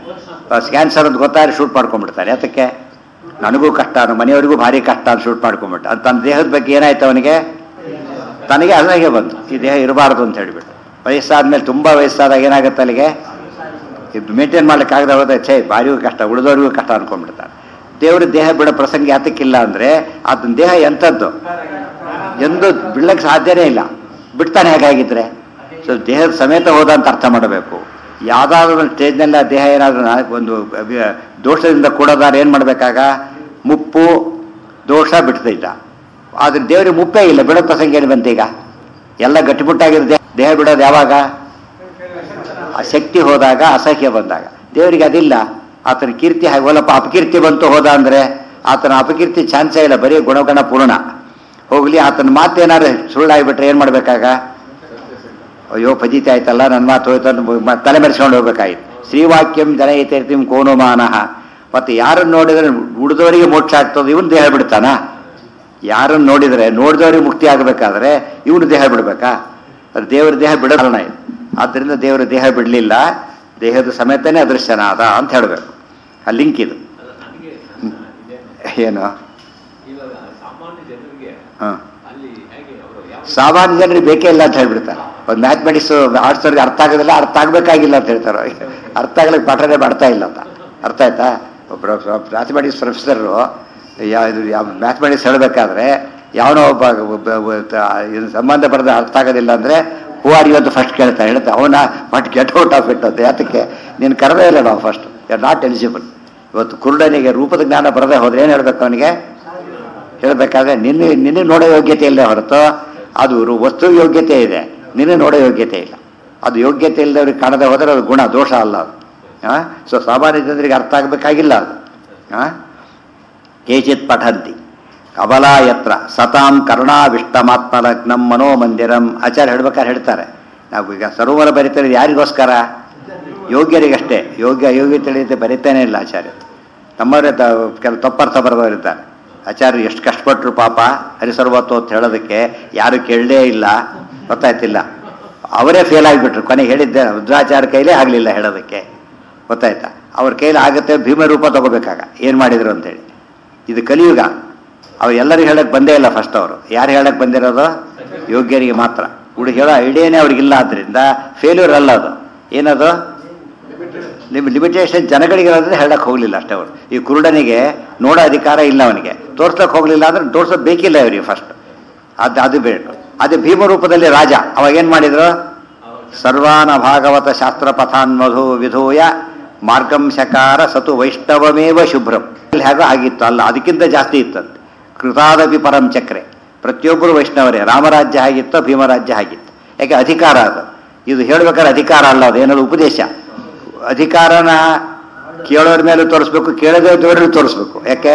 [SPEAKER 1] ಕ್ಯಾನ್ಸರ್ ಅಂತ ಗೊತ್ತಾದ್ರೆ ಶೂಟ್ ಮಾಡ್ಕೊಂಡ್ಬಿಡ್ತಾನೆ ಅದಕ್ಕೆ ನನಗೂ ಕಷ್ಟ ನಮ್ಮ ಮನೆಯವರಿಗೂ ಭಾರಿ ಕಷ್ಟ ಅಂತ ಶೂಟ್ ಮಾಡ್ಕೊಂಡ್ಬಿಟ್ಟ ಅದು ತನ್ನ ದೇಹದ ಬಗ್ಗೆ ಏನಾಯ್ತು ಅವನಿಗೆ ತನಗೆ ಅದಾಗೆ ಬಂತು ಈ ದೇಹ ಇರಬಾರ್ದು ಅಂತ ಹೇಳಿಬಿಟ್ಟು ವಯಸ್ಸಾದ್ಮೇಲೆ ತುಂಬ ವಯಸ್ಸಾದಾಗ ಏನಾಗುತ್ತೆ ಅಲ್ಲಿಗೆ ಇದು ಮೇಂಟೈನ್ ಮಾಡ್ಲಿಕ್ಕೆ ಆಗದೆ ಹೋದ್ರೆ ಛೇ ಭಾರಿಗೂ ಕಷ್ಟ ಉಳಿದವ್ರಿಗೂ ಕಷ್ಟ ಅನ್ಕೊಂಡ್ಬಿಡ್ತಾರೆ ದೇವ್ರ ದೇಹ ಬಿಡೋ ಪ್ರಸಂಗ ಯಾತಕ್ಕಿಲ್ಲ ಅಂದರೆ ಆತನ ದೇಹ ಎಂಥದ್ದು ಎಂದು ಬಿಡ್ಲಕ್ಕೆ ಸಾಧ್ಯನೇ ಇಲ್ಲ ಬಿಡ್ತಾನೆ ಹೇಗಾಗಿದ್ರೆ ಸೊ ದೇಹದ ಸಮೇತ ಹೋದ ಅಂತ ಅರ್ಥ ಮಾಡಬೇಕು ಯಾವುದಾದ್ರೂ ಒಂದು ಸ್ಟೇಜ್ನಲ್ಲಿ ಆ ದೇಹ ಏನಾದ್ರೂ ಒಂದು ಅಭಿ- ದೋಷದಿಂದ ಕೂಡೋದಾದ್ರೆ ಏನು ಮಾಡಬೇಕಾಗ ಮುಪ್ಪು ದೋಷ ಬಿಡ್ತೈತ ಆದ್ರೆ ದೇವರಿಗೆ ಮುಪ್ಪೇ ಇಲ್ಲ ಬಿಡೋ ಪ್ರಸಂಗ ಏನು ಬಂತು ಈಗ ಎಲ್ಲ ಗಟ್ಟಿಮುಟ್ಟಾಗಿರೋ ದೇಹ ದೇಹ ಬಿಡೋದು ಯಾವಾಗ ಆ ಶಕ್ತಿ ಹೋದಾಗ ಅಸಹ್ಯ ಬಂದಾಗ ದೇವರಿಗೆ ಅದಿಲ್ಲ ಆತನ ಕೀರ್ತಿ ಹಾಗೆ ಹೋಲಪ್ಪ ಅಪಕೀರ್ತಿ ಬಂತು ಹೋದ ಅಂದ್ರೆ ಆತನ ಅಪಕೀರ್ತಿ ಚಾನ್ಸೇ ಇಲ್ಲ ಬರೀ ಗುಣಗಣ ಪೂರ್ಣ ಹೋಗ್ಲಿ ಆತನ ಮಾತೇನಾದ್ರು ಸುಳ್ಳಾಗ್ಬಿಟ್ರೆ ಏನ್ ಮಾಡ್ಬೇಕಾಗ ಅಯ್ಯೋ ಫಜಿತಿ ಆಯ್ತಲ್ಲ ನನ್ನ ಮಾತು ಹೋಯ್ತು ಅಂತ ಮ- ತಲೆ ಮೆರೆಸ್ಕೊಂಡು ಹೋಗ್ಬೇಕಾಯ್ತು ಶ್ರೀವಾಕ್ಯಂ ಜನೈತಿರ್ತಿಂ ಕೋನುಮಾನಃ ಮತ್ತೆ ಯಾರನ್ನು ನೋಡಿದ್ರೆ ಉಳಿದವರಿಗೆ ಮೋಕ್ಷ ಆಗ್ತದೆ ಇವನು ದೇಹ ಬಿಡ್ತಾನ ಯಾರನ್ನು ನೋಡಿದ್ರೆ ನೋಡಿದವರಿಗೆ ಮುಕ್ತಿ ಆಗಬೇಕಾದ್ರೆ ಇವನು ದೇಹ ಬಿಡ್ಬೇಕಾ ಅದು ದೇವರ ದೇಹ ಬಿಡೋ ಕಾರಣ ಇದು ಆದ್ದರಿಂದ ದೇವರ ದೇಹ ಬಿಡಲಿಲ್ಲ ದೇಹದ ಸಮೇತನೇ ಅದೃಶ್ಯನಾದ ಅಂತ ಹೇಳಬೇಕು ಆ ಲಿಂಕ್ ಇದು
[SPEAKER 3] ಅಲ್ಲ, ನನಗೆ
[SPEAKER 1] ಹ್ಮ್.
[SPEAKER 3] ಇದೆ.
[SPEAKER 1] ಏನು
[SPEAKER 3] ಇವಾಗ ಸಾಮಾನ್ಯ ಜನರಿಗೆ
[SPEAKER 1] ಹಾಂ
[SPEAKER 3] ಅಲ್ಲಿ ಹೇಗೆ ಅವರು ಯಾವ
[SPEAKER 1] ಸಾಮಾನ್ಯ ಜನರಿಗೆ ಬೇಕೇ ಇಲ್ಲ ಅಂತ ಹೇಳ್ಬಿಡ್ತಾರೆ ಒಂದು ಮ್ಯಾಥಮೆಟಿಕ್ಸ್ ಆರ್ಟ್ಸ್ವ್ರಿಗೆ ಅರ್ಥ ಆಗೋದಿಲ್ಲ ಅರ್ಥ ಆಗಬೇಕಾಗಿಲ್ಲ ಅಂತ ಹೇಳ್ತಾರೆ ಅವ್ರಿಗೆ. ಅರ್ಥ ಆಗ್ಲಿಕ್ಕೆ ಪಾಠನೇ ಮಾಡ್ತಾ ಇಲ್ಲ ಅಂತ ಅರ್ಥ ಆಯ್ತಾ ಒಬ್ಬರು ಮ್ಯಾಥಮೆಟಿಕ್ಸ್ ಪ್ರೊಫೆಸರು ಯಾವ ಇದು ಯಾವ ಮ್ಯಾಥಮೆಟಿಕ್ಸ್ ಹೇಳಬೇಕಾದ್ರೆ ಯಾವನೋ ಒಬ್ಬ ಒಬ್ಬ ಒಬ್ಬ ತ- ಇದು ಸಂಬಂಧ ಬರೆದ ಅರ್ಥ ಆಗೋದಿಲ್ಲ ಅಂದರೆ ಹೂ ಆರ್ ಇವತ್ತು ಫಸ್ಟ್ ಕೇಳ್ತಾನೆ ಹೇಳ್ತಾ ಅವನ but get out of it ಅಂತ ಯಾತಕ್ಕೆ ನೀನು ಕರೆದೇ ಇಲ್ಲ ನಾವು ಫಸ್ಟ್ ಯು ನಾಟ್ ಎಲಿಜಿಬಲ್ ಇವತ್ತು ಕುರುಡನಿಗೆ ರೂಪದ ಜ್ಞಾನ ಬರದೆ ಹೋದ್ರೆ ಏನು ಹೇಳ್ಬೇಕು ಅವನಿಗೆ ಹೇಳಬೇಕಾದ್ರೆ ನಿನ್ನ ನಿನ್ನ ನೋಡೋ ಯೋಗ್ಯತೆ ಇಲ್ಲ ಹೊರತು ಅದು ರು- ವಸ್ತು ಯೋಗ್ಯತೆ ಇದೆ ನಿನ್ನ ನೋಡೋ ಯೋಗ್ಯತೆ ಇಲ್ಲ ಅದು ಯೋಗ್ಯತೆ ಇಲ್ಲದವ್ರಿಗೆ ಕಾಣದೆ ಹೋದರೆ ಅದು ಗುಣ ದೋಷ ಅಲ್ಲ ಅದು ಸೊ ಸಾಮಾನ್ಯ ಜನರಿಗೆ ಅರ್ಥ ಆಗಬೇಕಾಗಿಲ್ಲ ಅದು ಆ? ಕೇಚಿತ್ ಪಠಂತಿ ಕಬಲ ಯತ್ರ ಸತಾಂ ಕರುಣಾವಿಷ್ಟಮಾತ್ಮಲಗ್ನಂ ಮನೋಮಂದಿರಂ ಆಚಾರ್ಯ ಹೇಳ್ಬೇಕಾದ್ರೆ ಹೇಳ್ತಾರೆ ನಾವು ಈಗ ಸರೋವರ ಬರೀತಾರೆ ಯಾರಿಗೋಸ್ಕರ ಯೋಗ್ಯರಿಗಷ್ಟೇ ಯೋಗ್ಯ ಯೋಗ್ಯ ತಿಳಿಯುತ್ತೆ ಬರೀತಾನೆ ಇಲ್ಲ ಆಚಾರ್ಯ ನಮ್ಮವರೇ ತ ಕೆಲವು ತಪ್ಪರ್ಥ ಬರೆದವರಿದ್ದಾರೆ ಆಚಾರ್ಯ ಎಷ್ಟು ಕಷ್ಟಪಟ್ಟರು ಪಾಪ ಹರಿಸರ್ವತ್ತು ಅಂತ ಹೇಳೋದಕ್ಕೆ ಯಾರು ಕೇಳಲೇ ಇಲ್ಲ ಗೊತ್ತಾಯ್ತಿಲ್ಲ ಅವರೇ ಫೇಲ್ ಆಗಿಬಿಟ್ರು ಕೊನೆಗೆ ಹೇಳಿದ್ದೆ ರುದ್ರಾಚಾರ್ಯ ಕೈಲೇ ಆಗಲಿಲ್ಲ ಹೇಳೋದಕ್ಕೆ ಗೊತ್ತಾಯ್ತಾ ಅವ್ರ ಕೈಲಿ ಆಗುತ್ತೆ ಭೀಮ ರೂಪ ತಗೋಬೇಕಾಗ ಏನು ಮಾಡಿದ್ರು ಅಂತೇಳಿ ಇದು ಕಲಿಯುಗ ಅವ್ರು ಎಲ್ಲರಿಗೂ ಹೇಳಕ್ ಬಂದೇ ಇಲ್ಲ ಫಸ್ಟ್ ಅವರು ಯಾರು ಹೇಳಕ್ ಬಂದಿರೋದು ಯೋಗ್ಯರಿಗೆ ಮಾತ್ರ ಹುಡುಗ ಹೇಳೋ ಐಡಿಯಾನೇ ಅವ್ರಿಗಿಲ್ಲ ಆದ್ರಿಂದ ಫೇಲ್ಯೂರ್ ಅಲ್ಲ ಅದು ಏನದು ಲಿಮ್ ಲಿಮಿಟೇಷನ್ ಜನಗಳಿಗಿರೋದ್ರೆ ಹೇಳಕ್ ಹೋಗ್ಲಿಲ್ಲ ಅಷ್ಟೇ ಅವರು ಈ ಕುರುಡನಿಗೆ ನೋಡೋ ಅಧಿಕಾರ ಇಲ್ಲ ಅವನಿಗೆ ತೋರ್ಸಕ್ ಹೋಗ್ಲಿಲ್ಲ ಅಂದ್ರೆ ತೋರ್ಸೋದು ಬೇಕಿಲ್ಲ ಇವರಿಗೆ ಫಸ್ಟ್ ಅದು ಅದು ಬೇಕು ಅದೇ ಭೀಮ ರೂಪದಲ್ಲಿ ರಾಜ ಅವಾಗ ಏನ್ ಮಾಡಿದ್ರು ಸರ್ವಾನ ಭಾಗವತ ಶಾಸ್ತ್ರ ಪಥಾನ್ ಮಧು ವಿಧೂಯ ಮಾರ್ಗಂ ಶಕಾರ ಸತು ವೈಷ್ಣವಮೇವ ಶುಭ್ರಂ ಇಲ್ಲಿ ಹೇಗೋ ಆಗಿತ್ತು ಅಲ್ಲ ಅದಕ್ಕಿಂತ ಜಾಸ್ತಿ ಇತ್ತಂತೆ ಕೃತಾದಪಿ ಪರಂ ಚಕ್ರೆ ಪ್ರತಿಯೊಬ್ಬರು ವೈಷ್ಣವರೇ ರಾಮರಾಜ್ಯ ಆಗಿತ್ತೋ ಭೀಮರಾಜ್ಯ ಆಗಿತ್ತು ಯಾಕೆ ಅಧಿಕಾರ ಅದು ಇದು ಹೇಳ್ಬೇಕಾದ್ರೆ ಅಧಿಕಾರ ಅಲ್ಲ ಅದು ಏನದು ಉಪದೇಶ ಅಧಿಕಾರನ ಕೇಳೋರ ಮೇಲೂ ತೋರಿಸ್ಬೇಕು ಕೇಳದವ್ರಲ್ಲೂ ತೋರಿಸ್ಬೇಕು ಯಾಕೆ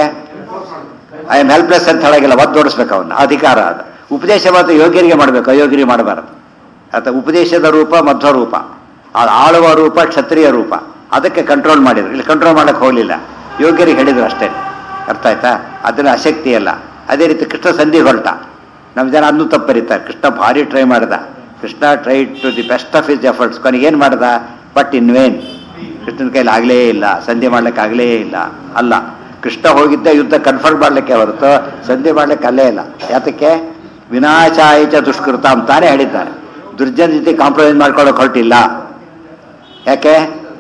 [SPEAKER 1] ಐ ಆಮ್ ಹೆಲ್ಪ್ಲೆಸ್ ಅಂತ ಹೇಳಾಗಿಲ್ಲ ಒದ್ದು ತೋರಿಸ್ಬೇಕು ಅವನ್ನ ಅಧಿಕಾರ ಅದು ಉಪದೇಶ ಮಾತ್ರ ಯೋಗ್ಯರಿಗೆ ಮಾಡಬೇಕು ಅಯೋಗ್ಯರಿಗೆ ಮಾಡಬಾರದು ಅಥವಾ ಉಪದೇಶದ ರೂಪ ಮಧ್ವ ರೂಪ ಆ ಆಳುವ ರೂಪ ಕ್ಷತ್ರಿಯ ರೂಪ ಅದಕ್ಕೆ ಕಂಟ್ರೋಲ್ ಮಾಡಿದ್ರು ಇಲ್ಲಿ ಕಂಟ್ರೋಲ್ ಮಾಡಕ್ಕೆ ಹೋಗಲಿಲ್ಲ ಯೋಗ್ಯರಿಗೆ ಹೇಳಿದ್ರು ಅಷ್ಟೇ ಅರ್ಥ ಆಯ್ತಾ ಅದನ್ನ ಅಶಕ್ತಿ ಅಲ್ಲ ಅದೇ ರೀತಿ ಕೃಷ್ಣ ಸಂಧಿ ಹೊರಟ ನಮ್ಮ ಜನ ಅದನ್ನು ತಪ್ಪು ಬರೀತಾರೆ ಕೃಷ್ಣ ಭಾರಿ ಟ್ರೈ ಮಾಡ್ದ Krishna try to the best of his efforts ಕೊನೆಗೆ ಏನು ಮಾಡ್ದ ಬಟ್ ಇನ್ ವೇನ್ ಕೃಷ್ಣನ ಕೈಲಿ ಆಗಲೇ ಇಲ್ಲ ಸಂಧಿ ಮಾಡ್ಲಿಕ್ಕೆ ಆಗಲೇ ಇಲ್ಲ ಅಲ್ಲ ಕೃಷ್ಣ ಹೋಗಿದ್ದ ಯುದ್ಧ ಕನ್ಫರ್ಮ್ ಮಾಡ್ಲಿಕ್ಕೆ ಹೊರತು ಸಂಧಿ ಮಾಡ್ಲಿಕ್ಕೆ ಅಲ್ಲೇ ಇಲ್ಲ ಯಾತಕ್ಕೆ ವಿನಾಶಾಯಿತ ದುಷ್ಕೃತ ಅಂತಾನೆ ಹೇಳಿದ್ದಾರೆ ದುರ್ಜನ ಜೊತೆ ಕಾಂಪ್ರಮೈಸ್ ಮಾಡ್ಕೊಳ್ಳೋಕೆ ಹೊರಟಿಲ್ಲ ಯಾಕೆ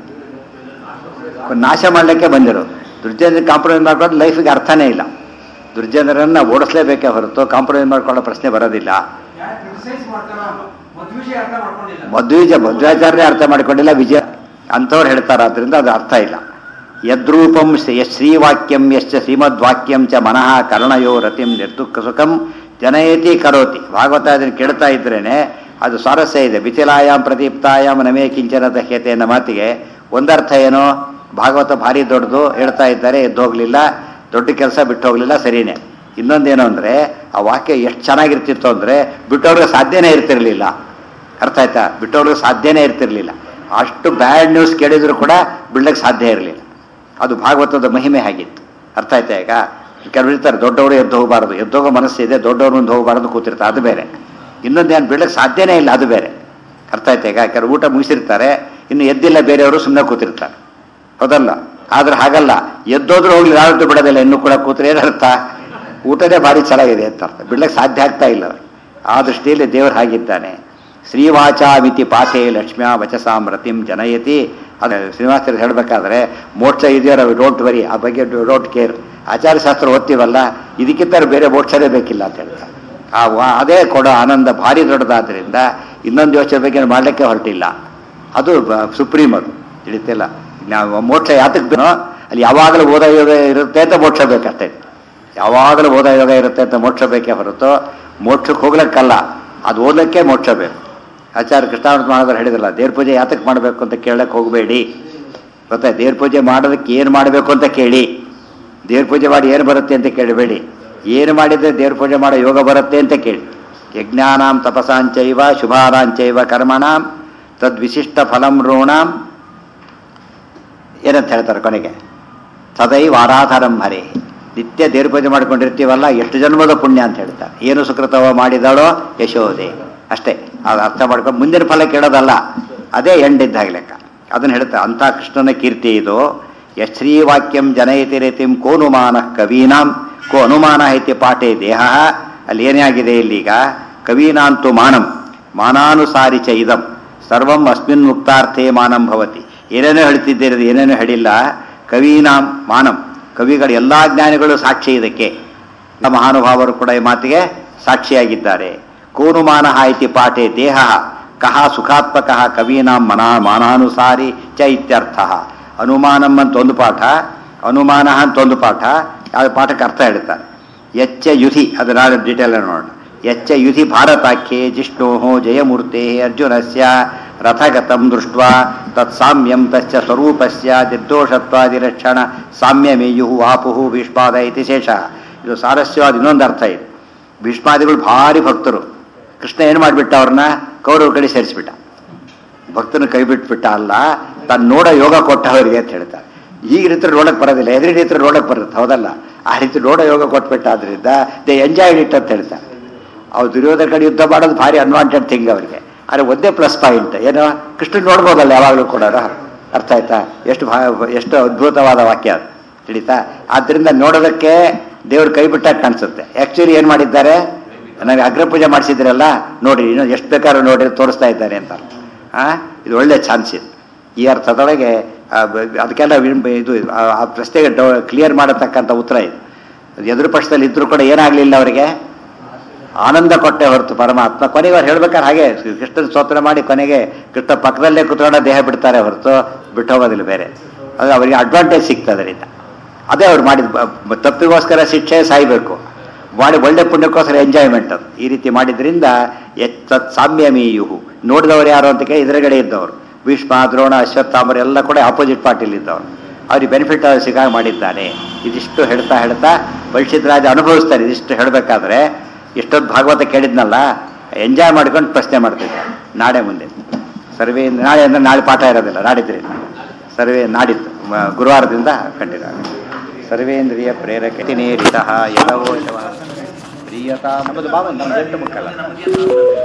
[SPEAKER 1] ನಾಶ ಮಾಡಲಿಕ್ಕೆ ಬಂದಿರೋದು ದುರ್ಜನ ಕಾಂಪ್ರಮೈಸ್ ಮಾಡ್ಕೊಳ್ಳೋದು ಲೈಫಿಗೆ ಅರ್ಥನೇ ಇಲ್ಲ ದುರ್ಜನರನ್ನ ಓಡಿಸ್ಲೇಬೇಕೇ ಹೊರತು ಕಾಂಪ್ರಮೈಸ್ ಮಾಡ್ಕೊಳ್ಳೋ ಪ್ರಶ್ನೆ ಬರೋದಿಲ್ಲ
[SPEAKER 2] ಯಾರು ಕ್ರಿಟಿಸೈಸ್ ಮಾಡ್ತಾರೋ ಮಧ್ವಿಷಯ ಅರ್ಥ ಮಾಡ್ಕೊಂಡಿಲ್ಲ
[SPEAKER 1] ಮಧ್ವೀಜ ಮಧ್ವಾಚಾರ್ಯ ಅರ್ಥ ಮಾಡಿಕೊಂಡಿಲ್ಲ ವಿಜಯ ಅಂಥವ್ರು ಹೇಳ್ತಾರೆ ಆದ್ರಿಂದ ಅದು ಅರ್ಥ ಇಲ್ಲ ಯದ್ರೂಪಂ ಶ್ರೀ- ಯಶ್ ಶ್ರೀವಾಕ್ಯಂ ಯಶ್ಚ ಶ್ರೀಮದ್ವಾಕ್ಯಂ ಚ ಮನಃ ಕರ್ಣಯೋ ರತಿಂ ನಿರ್ದುಃಖ ಸುಖಂ ಜನಯತಿ ಕರೋತಿ ಭಾಗವತ ಅದನ್ನು ಕೇಳ್ತಾ ಇದ್ರೇನೆ ಅದು ಸ್ವಾರಸ್ಯ ಇದೆ ಬಿಥಿಲಾಯಾಮ್ ಪ್ರದೀಪ್ತಾಯಾಮ್ ನಮೇ ಕಿಂಚನ ದಹ್ಯತೆ ಅನ್ನೋ ಮಾತಿಗೆ ಒಂದರ್ಥ ಏನು ಭಾಗವತ ಭಾರಿ ದೊಡ್ಡದು ಹೇಳ್ತಾ ಇದ್ದಾರೆ ಎದ್ದು ಹೋಗ್ಲಿಲ್ಲ ದೊಡ್ಡ ಕೆಲಸ ಬಿಟ್ಟು ಹೋಗ್ಲಿಲ್ಲ ಸರಿನೇ ಇನ್ನೊಂದೇನು ಅಂದ್ರೆ ಆ ವಾಕ್ಯ ಎಷ್ಟು ಚೆನ್ನಾಗಿರ್ತಿತ್ತು ಅಂದ್ರೆ ಬಿಟ್ಟವ್ರಿಗೆ ಸಾಧ್ಯನೇ ಇರ್ತಿರ್ಲಿಲ್ಲ ಅರ್ಥ ಆಯ್ತಾ ಬಿಟ್ಟವ್ರಿಗೆ ಸಾಧ್ಯನೇ ಇರ್ತಿರ್ಲಿಲ್ಲ ಅಷ್ಟು ಬ್ಯಾಡ್ ನ್ಯೂಸ್ ಕೇಳಿದ್ರು ಕೂಡ ಬಿಡ್ಲಿಕ್ಕೆ ಸಾಧ್ಯ ಇರಲಿಲ್ಲ ಅದು ಭಾಗವತದ ಮಹಿಮೆ ಆಗಿತ್ತು ಅರ್ಥ ಆಯ್ತಾ ಈಗ ಕೆಲವರು ಇರ್ತಾರೆ ದೊಡ್ಡವರು ಎದ್ದು ಹೋಗಬಾರದು ಎದ್ದು ಹೋಗೋ ಮನಸ್ಸಿದೆ ದೊಡ್ಡವ್ರ ಮುಂದೆ ಹೋಗಬಾರದು ಕೂತಿರ್ತಾರೆ ಅದು ಬೇರೆ ಇನ್ನೊಂದೇನು ಬಿಡ್ಲಿಕ್ಕೆ ಸಾಧ್ಯನೇ ಇಲ್ಲ ಅದು ಬೇರೆ ಅರ್ಥ ಆಯ್ತಾ ಈಗ ಕೆಲವು ಊಟ ಮುಗಿಸಿರ್ತಾರೆ ಇನ್ನು ಎದ್ದಿಲ್ಲ ಬೇರೆಯವರು ಸುಮ್ಮನೆ ಕೂತಿರ್ತಾರೆ ಹೌದಲ್ಲ ಆದ್ರೆ ಹಾಗಲ್ಲ ಎದ್ದೋದ್ರೂ ಹೋಗ್ಲಿ ಯಾವತ್ತೂ ಬಿಡೋದಿಲ್ಲ ಇನ್ನೂ ಕೂಡ ಕೂತ್ರೆ ಏನರ್ಥ ಊಟನೇ ಭಾರಿ ಚೆನ್ನಾಗಿದೆ ಅಂತ ಅರ್ಥ ಬಿಡ್ಲಕ್ಕೆ ಸಾಧ್ಯ ಆಗ್ತಾ ಇಲ್ಲ ಅವ್ರು ಆ ದೃಷ್ಟಿಯಲ್ಲಿ ದೇವರು ಹಾಗಿದ್ದಾನೆ ಶ್ರೀವಾಚಾಮಿತಿ ಪಾಠೆ ಲಕ್ಷ್ಮ್ಯಾ ವಚಸಾಂ ರತಿಂ ಜನಯತಿ ಅದು ಶ್ರೀನಿವಾಸರು ಹೇಳಬೇಕಾದ್ರೆ ಮೋಕ್ಷ ಇದೆಯೋ ನಾವು ಡೋಂಟ್ ವರಿ ಆ ಬಗ್ಗೆ ಡೋಂಟ್ ಕೇರ್ ಆಚಾರ್ಯಶಾಸ್ತ್ರ ಓದ್ತೀವಲ್ಲ ಇದಕ್ಕಿಂತ ಬೇರೆ ಮೋಕ್ಷನೇ ಬೇಕಿಲ್ಲ ಅಂತ ಹೇಳ್ತಾರೆ ಆ ವಾ- ಅದೇ ಕೊಡೋ ಆನಂದ ಭಾರಿ ದೊಡ್ಡದಾದ್ರಿಂದ ಇನ್ನೊಂದು ಯೋಚನೆ ಬಗ್ಗೆ ಮಾಡಲಿಕ್ಕೆ ಹೊರಟಿಲ್ಲ ಅದು ಸುಪ್ರೀಂ ಅದು ತಿಳಿತಿಲ್ಲ ನಾವು ಮೋಕ್ಷ ಯಾತಕ್ಕೆ ಬೇನೋ ಅಲ್ಲಿ ಯಾವಾಗಲೂ ಓದ ಯೋಗ ಇರುತ್ತೆ ಅಂತ ಮೋಕ್ಷ ಬೇಕಷ್ಟೇ ಯಾವಾಗಲೂ ಓದ ಯೋಗ ಇರುತ್ತೆ ಅಂತ ಮೋಕ್ಷ ಬೇಕೇ ಹೊರತು ಮೋಕ್ಷಕ್ಕೆ ಹೋಗ್ಲಿಕ್ಕಲ್ಲ ಅದು ಓದಲಿಕ್ಕೆ ಮೋಕ್ಷ ಬೇಕು ಆಚಾರ್ಯ ಕೃಷ್ಣಾನಂದ ಮಹಾರಾಜರು ಹೇಳಿದ್ರಲ್ಲ ದೇವ್ರ ಪೂಜೆ ಯಾತಕ್ಕೆ ಮಾಡಬೇಕು ಅಂತ ಕೇಳಕ್ಕೆ ಹೋಗಬೇಡಿ ಗೊತ್ತಾ ದೇವ್ರ ಪೂಜೆ ಮಾಡೋದಕ್ಕೆ ಏನು ಮಾಡಬೇಕು ಅಂತ ಕೇಳಿ ದೇವ್ರ ಪೂಜೆ ಮಾಡಿ ಏನು ಬರುತ್ತೆ ಅಂತ ಕೇಳಬೇಡಿ ಏನು ಮಾಡಿದರೆ ದೇವ್ರ ಪೂಜೆ ಮಾಡೋ ಯೋಗ ಬರುತ್ತೆ ಅಂತ ಕೇಳಿ ಯಜ್ಞಾನಾಂ ತಪಸಾಂಚೈವ ಶುಭಾನಾಂಚೈವ ಕರ್ಮಣಾಂ ತದ್ವಿಶಿಷ್ಟ ಫಲಂ ಋಣಾಂ ಏನಂತ ಹೇಳ್ತಾರೆ ಕೊನೆಗೆ ಸದೈವ ಆರಾಧನಂ ಹರೇ ನಿತ್ಯ ದೇವ್ರ ಪೂಜೆ ಮಾಡ್ಕೊಂಡಿರ್ತೀವಲ್ಲ ಎಷ್ಟು ಜನ್ಮದ ಪುಣ್ಯ ಅಂತ ಹೇಳ್ತಾರೆ ಏನು ಸುಕೃತವ ಮಾಡಿದಾಳೋ ಯಶೋದೆ ಅಷ್ಟೇ ಅದು ಅರ್ಥ ಮಾಡ್ಕೊಂಡು ಮುಂದಿನ ಫಲ ಕೇಳೋದಲ್ಲ ಅದೇ ಎಂಡಿದ್ದಾಗ ಲೆಕ್ಕ ಅದನ್ನು ಹೇಳ್ತಾರೆ ಅಂಥ ಕೃಷ್ಣನ ಕೀರ್ತಿ ಇದು ಯಶ್ರೀವಾಕ್ಯಂ ಜನಯತಿ ರೀತಿಂ ಕೋನುಮಾನ ಕವೀನಾಂ ಕೋ ಅನುಮಾನ ಐತಿ ಪಾಠೆ ದೇಹ ಅಲ್ಲಿ ಏನೇ ಆಗಿದೆ ಇಲ್ಲೀಗ ಕವೀನಾಂತು ಮಾನಂ ಮಾನಾನುಸಾರಿ ಚ ಇದಂ ಸರ್ವಂ ಅಸ್ಮಿನ್ ಮುಕ್ತಾರ್ಥೇ ಮಾನಂ ಭವತಿ ಏನೇನೋ ಹೇಳ್ತಿದ್ದೀರಿ ಏನೇನೋ ಹೇಳಿಲ್ಲ ಕವೀನಾಂ ಮಾನಂ ಕವಿಗಳು ಎಲ್ಲ ಜ್ಞಾನಿಗಳು ಸಾಕ್ಷಿ ಇದಕ್ಕೆ ನಮ್ಮ ಮಹಾನುಭಾವರು ಕೂಡ ಈ ಮಾತಿಗೆ ಸಾಕ್ಷಿಯಾಗಿದ್ದಾರೆ ಕೋನುಮಾನ ಇತಿ ಪಾಠೆ ದೇಹ ಕಹ ಸುಖಾತ್ಮಕ ಕವೀನಾಂ ಮನಾ ಮಾನಾನುಸಾರಿ ಚ ಇತ್ಯರ್ಥ ಅನುಮಾನಂ ಅಂತ ಒಂದು ಪಾಠ ಅನುಮಾನ ಅಂತ ಒಂದು ಪಾಠ ಯಾವ ಪಾಠಕ್ಕೆ ಅರ್ಥ ಹೇಳ್ತಾರೆ ಎಚ್ಚ ಯುಧಿ ಅದು ನಾಳೆ ಡೀಟೇಲ್ ನೋಡೋಣ ಎಚ್ಚ ಯುಧಿ ಭಾರತಾಖ್ಯೆ ಜಿಷ್ಣೋ ಜಯಮೂರ್ತೆ ಅರ್ಜುನಸ್ಯ ರಥಗತಂ ದೃಷ್ಟ ತತ್ಸಾಮ್ಯಂ ತಸ್ಯ ಸ್ವರೂಪಸ್ಯ ನಿರ್ದೋಷತ್ವಾದಿರಕ್ಷಣ ಸಾಮ್ಯಮೇಯು ಆಪುಹು ಭೀಷ್ಮಾದ ಇತಿ ಶೇಷ ಇದು ಸಾರಸ್ಯವಾದ ಇನ್ನೊಂದು ಅರ್ಥ ಇದೆ ಭೀಷ್ಮಾದಿಗಳು ಭಾರಿ ಭಕ್ತರು ಕೃಷ್ಣ ಏನು ಮಾಡಿಬಿಟ್ಟ ಅವ್ರನ್ನ ಕೌರವ ಕಡೆ ಸೇರಿಸ್ಬಿಟ್ಟ ಭಕ್ತನ ಕೈ ಬಿಟ್ಬಿಟ್ಟ ಅಲ್ಲ ತಾನು ನೋಡೋ ಯೋಗ ಕೊಟ್ಟ ಅವರಿಗೆ ಅಂತ ಹೇಳ್ತಾರೆ ಈಗ ರೀತಿ ನೋಡಕ್ ಬರೋದಿಲ್ಲ ಎದುರು ರೀತಿ ನೋಡಕ್ ಬರುತ್ತೆ ಹೌದಲ್ಲ ಆ ರೀತಿ ನೋಡೋ ಯೋಗ ಕೊಟ್ಬಿಟ್ಟ ಆದ್ರಿಂದ ದೇ ಎಂಜಾಯ್ ಇಟ್ ಅಂತ ಹೇಳ್ತಾರೆ ಅವ್ರು ದುರ್ಯೋಧನ ಕಡೆ ಯುದ್ಧ ಮಾಡೋದು ಭಾರಿ ಅನ್ವಾಂಟೆಡ್ ಥಿಂಗ್ ಅವರಿಗೆ ಆದರೆ ಒಂದೇ ಪ್ಲಸ್ ಪಾಯಿಂಟ್ ಏನೋ ಕೃಷ್ಣ ನೋಡ್ಬೋದಲ್ಲ ಯಾವಾಗಲೂ ಕೂಡ ಅರ್ಥ ಆಯ್ತಾ ಎಷ್ಟು ಭಾ ಎಷ್ಟು ಅದ್ಭುತವಾದ ವಾಕ್ಯ ಅದು ತಿಳಿತಾ ಆದ್ದರಿಂದ ನೋಡೋದಕ್ಕೆ ದೇವ್ರ ಕೈ ಬಿಟ್ಟಾಗ ಕಾಣಿಸುತ್ತೆ ಆ್ಯಕ್ಚುಲಿ ಏನು ಮಾಡಿದ್ದಾರೆ ನನಗೆ ಅಗ್ರ ಪೂಜೆ ಮಾಡಿಸಿದ್ರಲ್ಲ ನೋಡಿ ಇನ್ನು ಎಷ್ಟು ಬೇಕಾದ್ರೂ ನೋಡಿ ತೋರಿಸ್ತಾ ಇದ್ದಾರೆ ಅಂತ ಆ ಇದು ಒಳ್ಳೆ ಚಾನ್ಸ್ ಇದು ಈ ಅರ್ಥದೊಳಗೆ ಆ, ಬ- ಅದಕ್ಕೆಲ್ಲ ವಿಂ- ಇದು ಆ- ಆ ಪ್ರಶ್ನೆಗೆ ಕ್ಲಿಯರ್ ಮಾಡತಕ್ಕಂಥ ಉತ್ತರ ಇದು ಅದು ಎದುರು ಪಕ್ಷದಲ್ಲಿ ಇದ್ರೂ ಕೂಡ ಏನಾಗಲಿಲ್ಲ ಅವರಿಗೆ ಆನಂದ ಕೊಟ್ಟೆ ಹೊರತು ಪರಮಾತ್ಮ ಕೊನೆಗೆ ಅವ್ರು ಹೇಳ್ಬೇಕಾದ್ರೆ ಹಾಗೆ ಕೃಷ್ಣನ ಸ್ತೋತ್ರ ಮಾಡಿ ಕೊನೆಗೆ ಕೃಷ್ಣ ಪಕ್ಕದಲ್ಲೇ ಕುತ್ಕೊಂಡ ದೇಹ ಬಿಡ್ತಾರೆ ಹೊರತು ಬಿಟ್ಟು ಹೋಗೋದಿಲ್ಲ ಬೇರೆ ಅದು ಅವರಿಗೆ ಅಡ್ವಾಂಟೇಜ್ ಸಿಗ್ತದೆ ಅದರಿಂದ ಅದೇ ಅವ್ರು ಮಾಡಿದ ಬ- ಬ- ತಪ್ಪಿಗೋಸ್ಕರ ಶಿಕ್ಷೆ ಸಾಯ್ಬೇಕು ಮಾಡಿ ಒಳ್ಳೆ ಪುಣ್ಯಕ್ಕೋಸ್ಕರ ಎಂಜಾಯ್ಮೆಂಟ್ ಅದು ಈ ರೀತಿ ಮಾಡಿದ್ರಿಂದ ಎತ್ತತ್ ಸಾಮ್ಯಮೀಯುಹು ನೋಡಿದವರು ಯಾರು ಅಂತ ಕೇಳಿ ಎದುರುಗಡೆ ಇದ್ದವರು ಭೀಷ್ಮ ದ್ರೋಣ ಅಶ್ವತ್ಥಾಮರು ಎಲ್ಲ ಕೂಡ ಆಪೋಸಿಟ್ ಪಾರ್ಟಿಲಿ ಇದ್ದವರು ಅವ್ರಿಗೆ ಬೆನಿಫಿಟ್ ಸಿಗಾಗ ಮಾಡಿದ್ದಾನೆ ಇದಿಷ್ಟು ಹೇಳ್ತಾ ಹೇಳ್ತಾ ಪರೀಕ್ಷಿತ್ ರಾಜ ಅನುಭವಿಸ್ತಾರೆ ಇದಿಷ್ಟು ಹೇಳಬೇಕಾದ್ರೆ ಇಷ್ಟೊಂದು ಭಾಗವತ ಕೇಳಿದ್ನಲ್ಲ ಎಂಜಾಯ್ ಮಾಡ್ಕೊಂಡು ಪ್ರಶ್ನೆ ಮಾಡ್ತಿದ್ದೆ ನಾಳೆ ಮುಂದೆ ಸರ್ವೇ ನಾಳೆ ಅಂದ್ರೆ ನಾಳೆ ಪಾಠ ಇರೋದಿಲ್ಲ ನಾಡಿದ್ರಿಂದ ಸರ್ವೇ ನಾಡಿದ್ದು ಮ- ಗುರುವಾರದಿಂದ ಖಂಡಿತ ಸರ್ವೇಂದ್ರಿಯ ಪ್ರೇರಕ ನೇರಿತ ಯದವೋ ಶವ ಪ್ರಿಯತಾ ನಮ್ಮದು ಬಾಬಾ ನಮ್ಮ ಜಂಟು ಮುಕ್ಕಲ್ಲ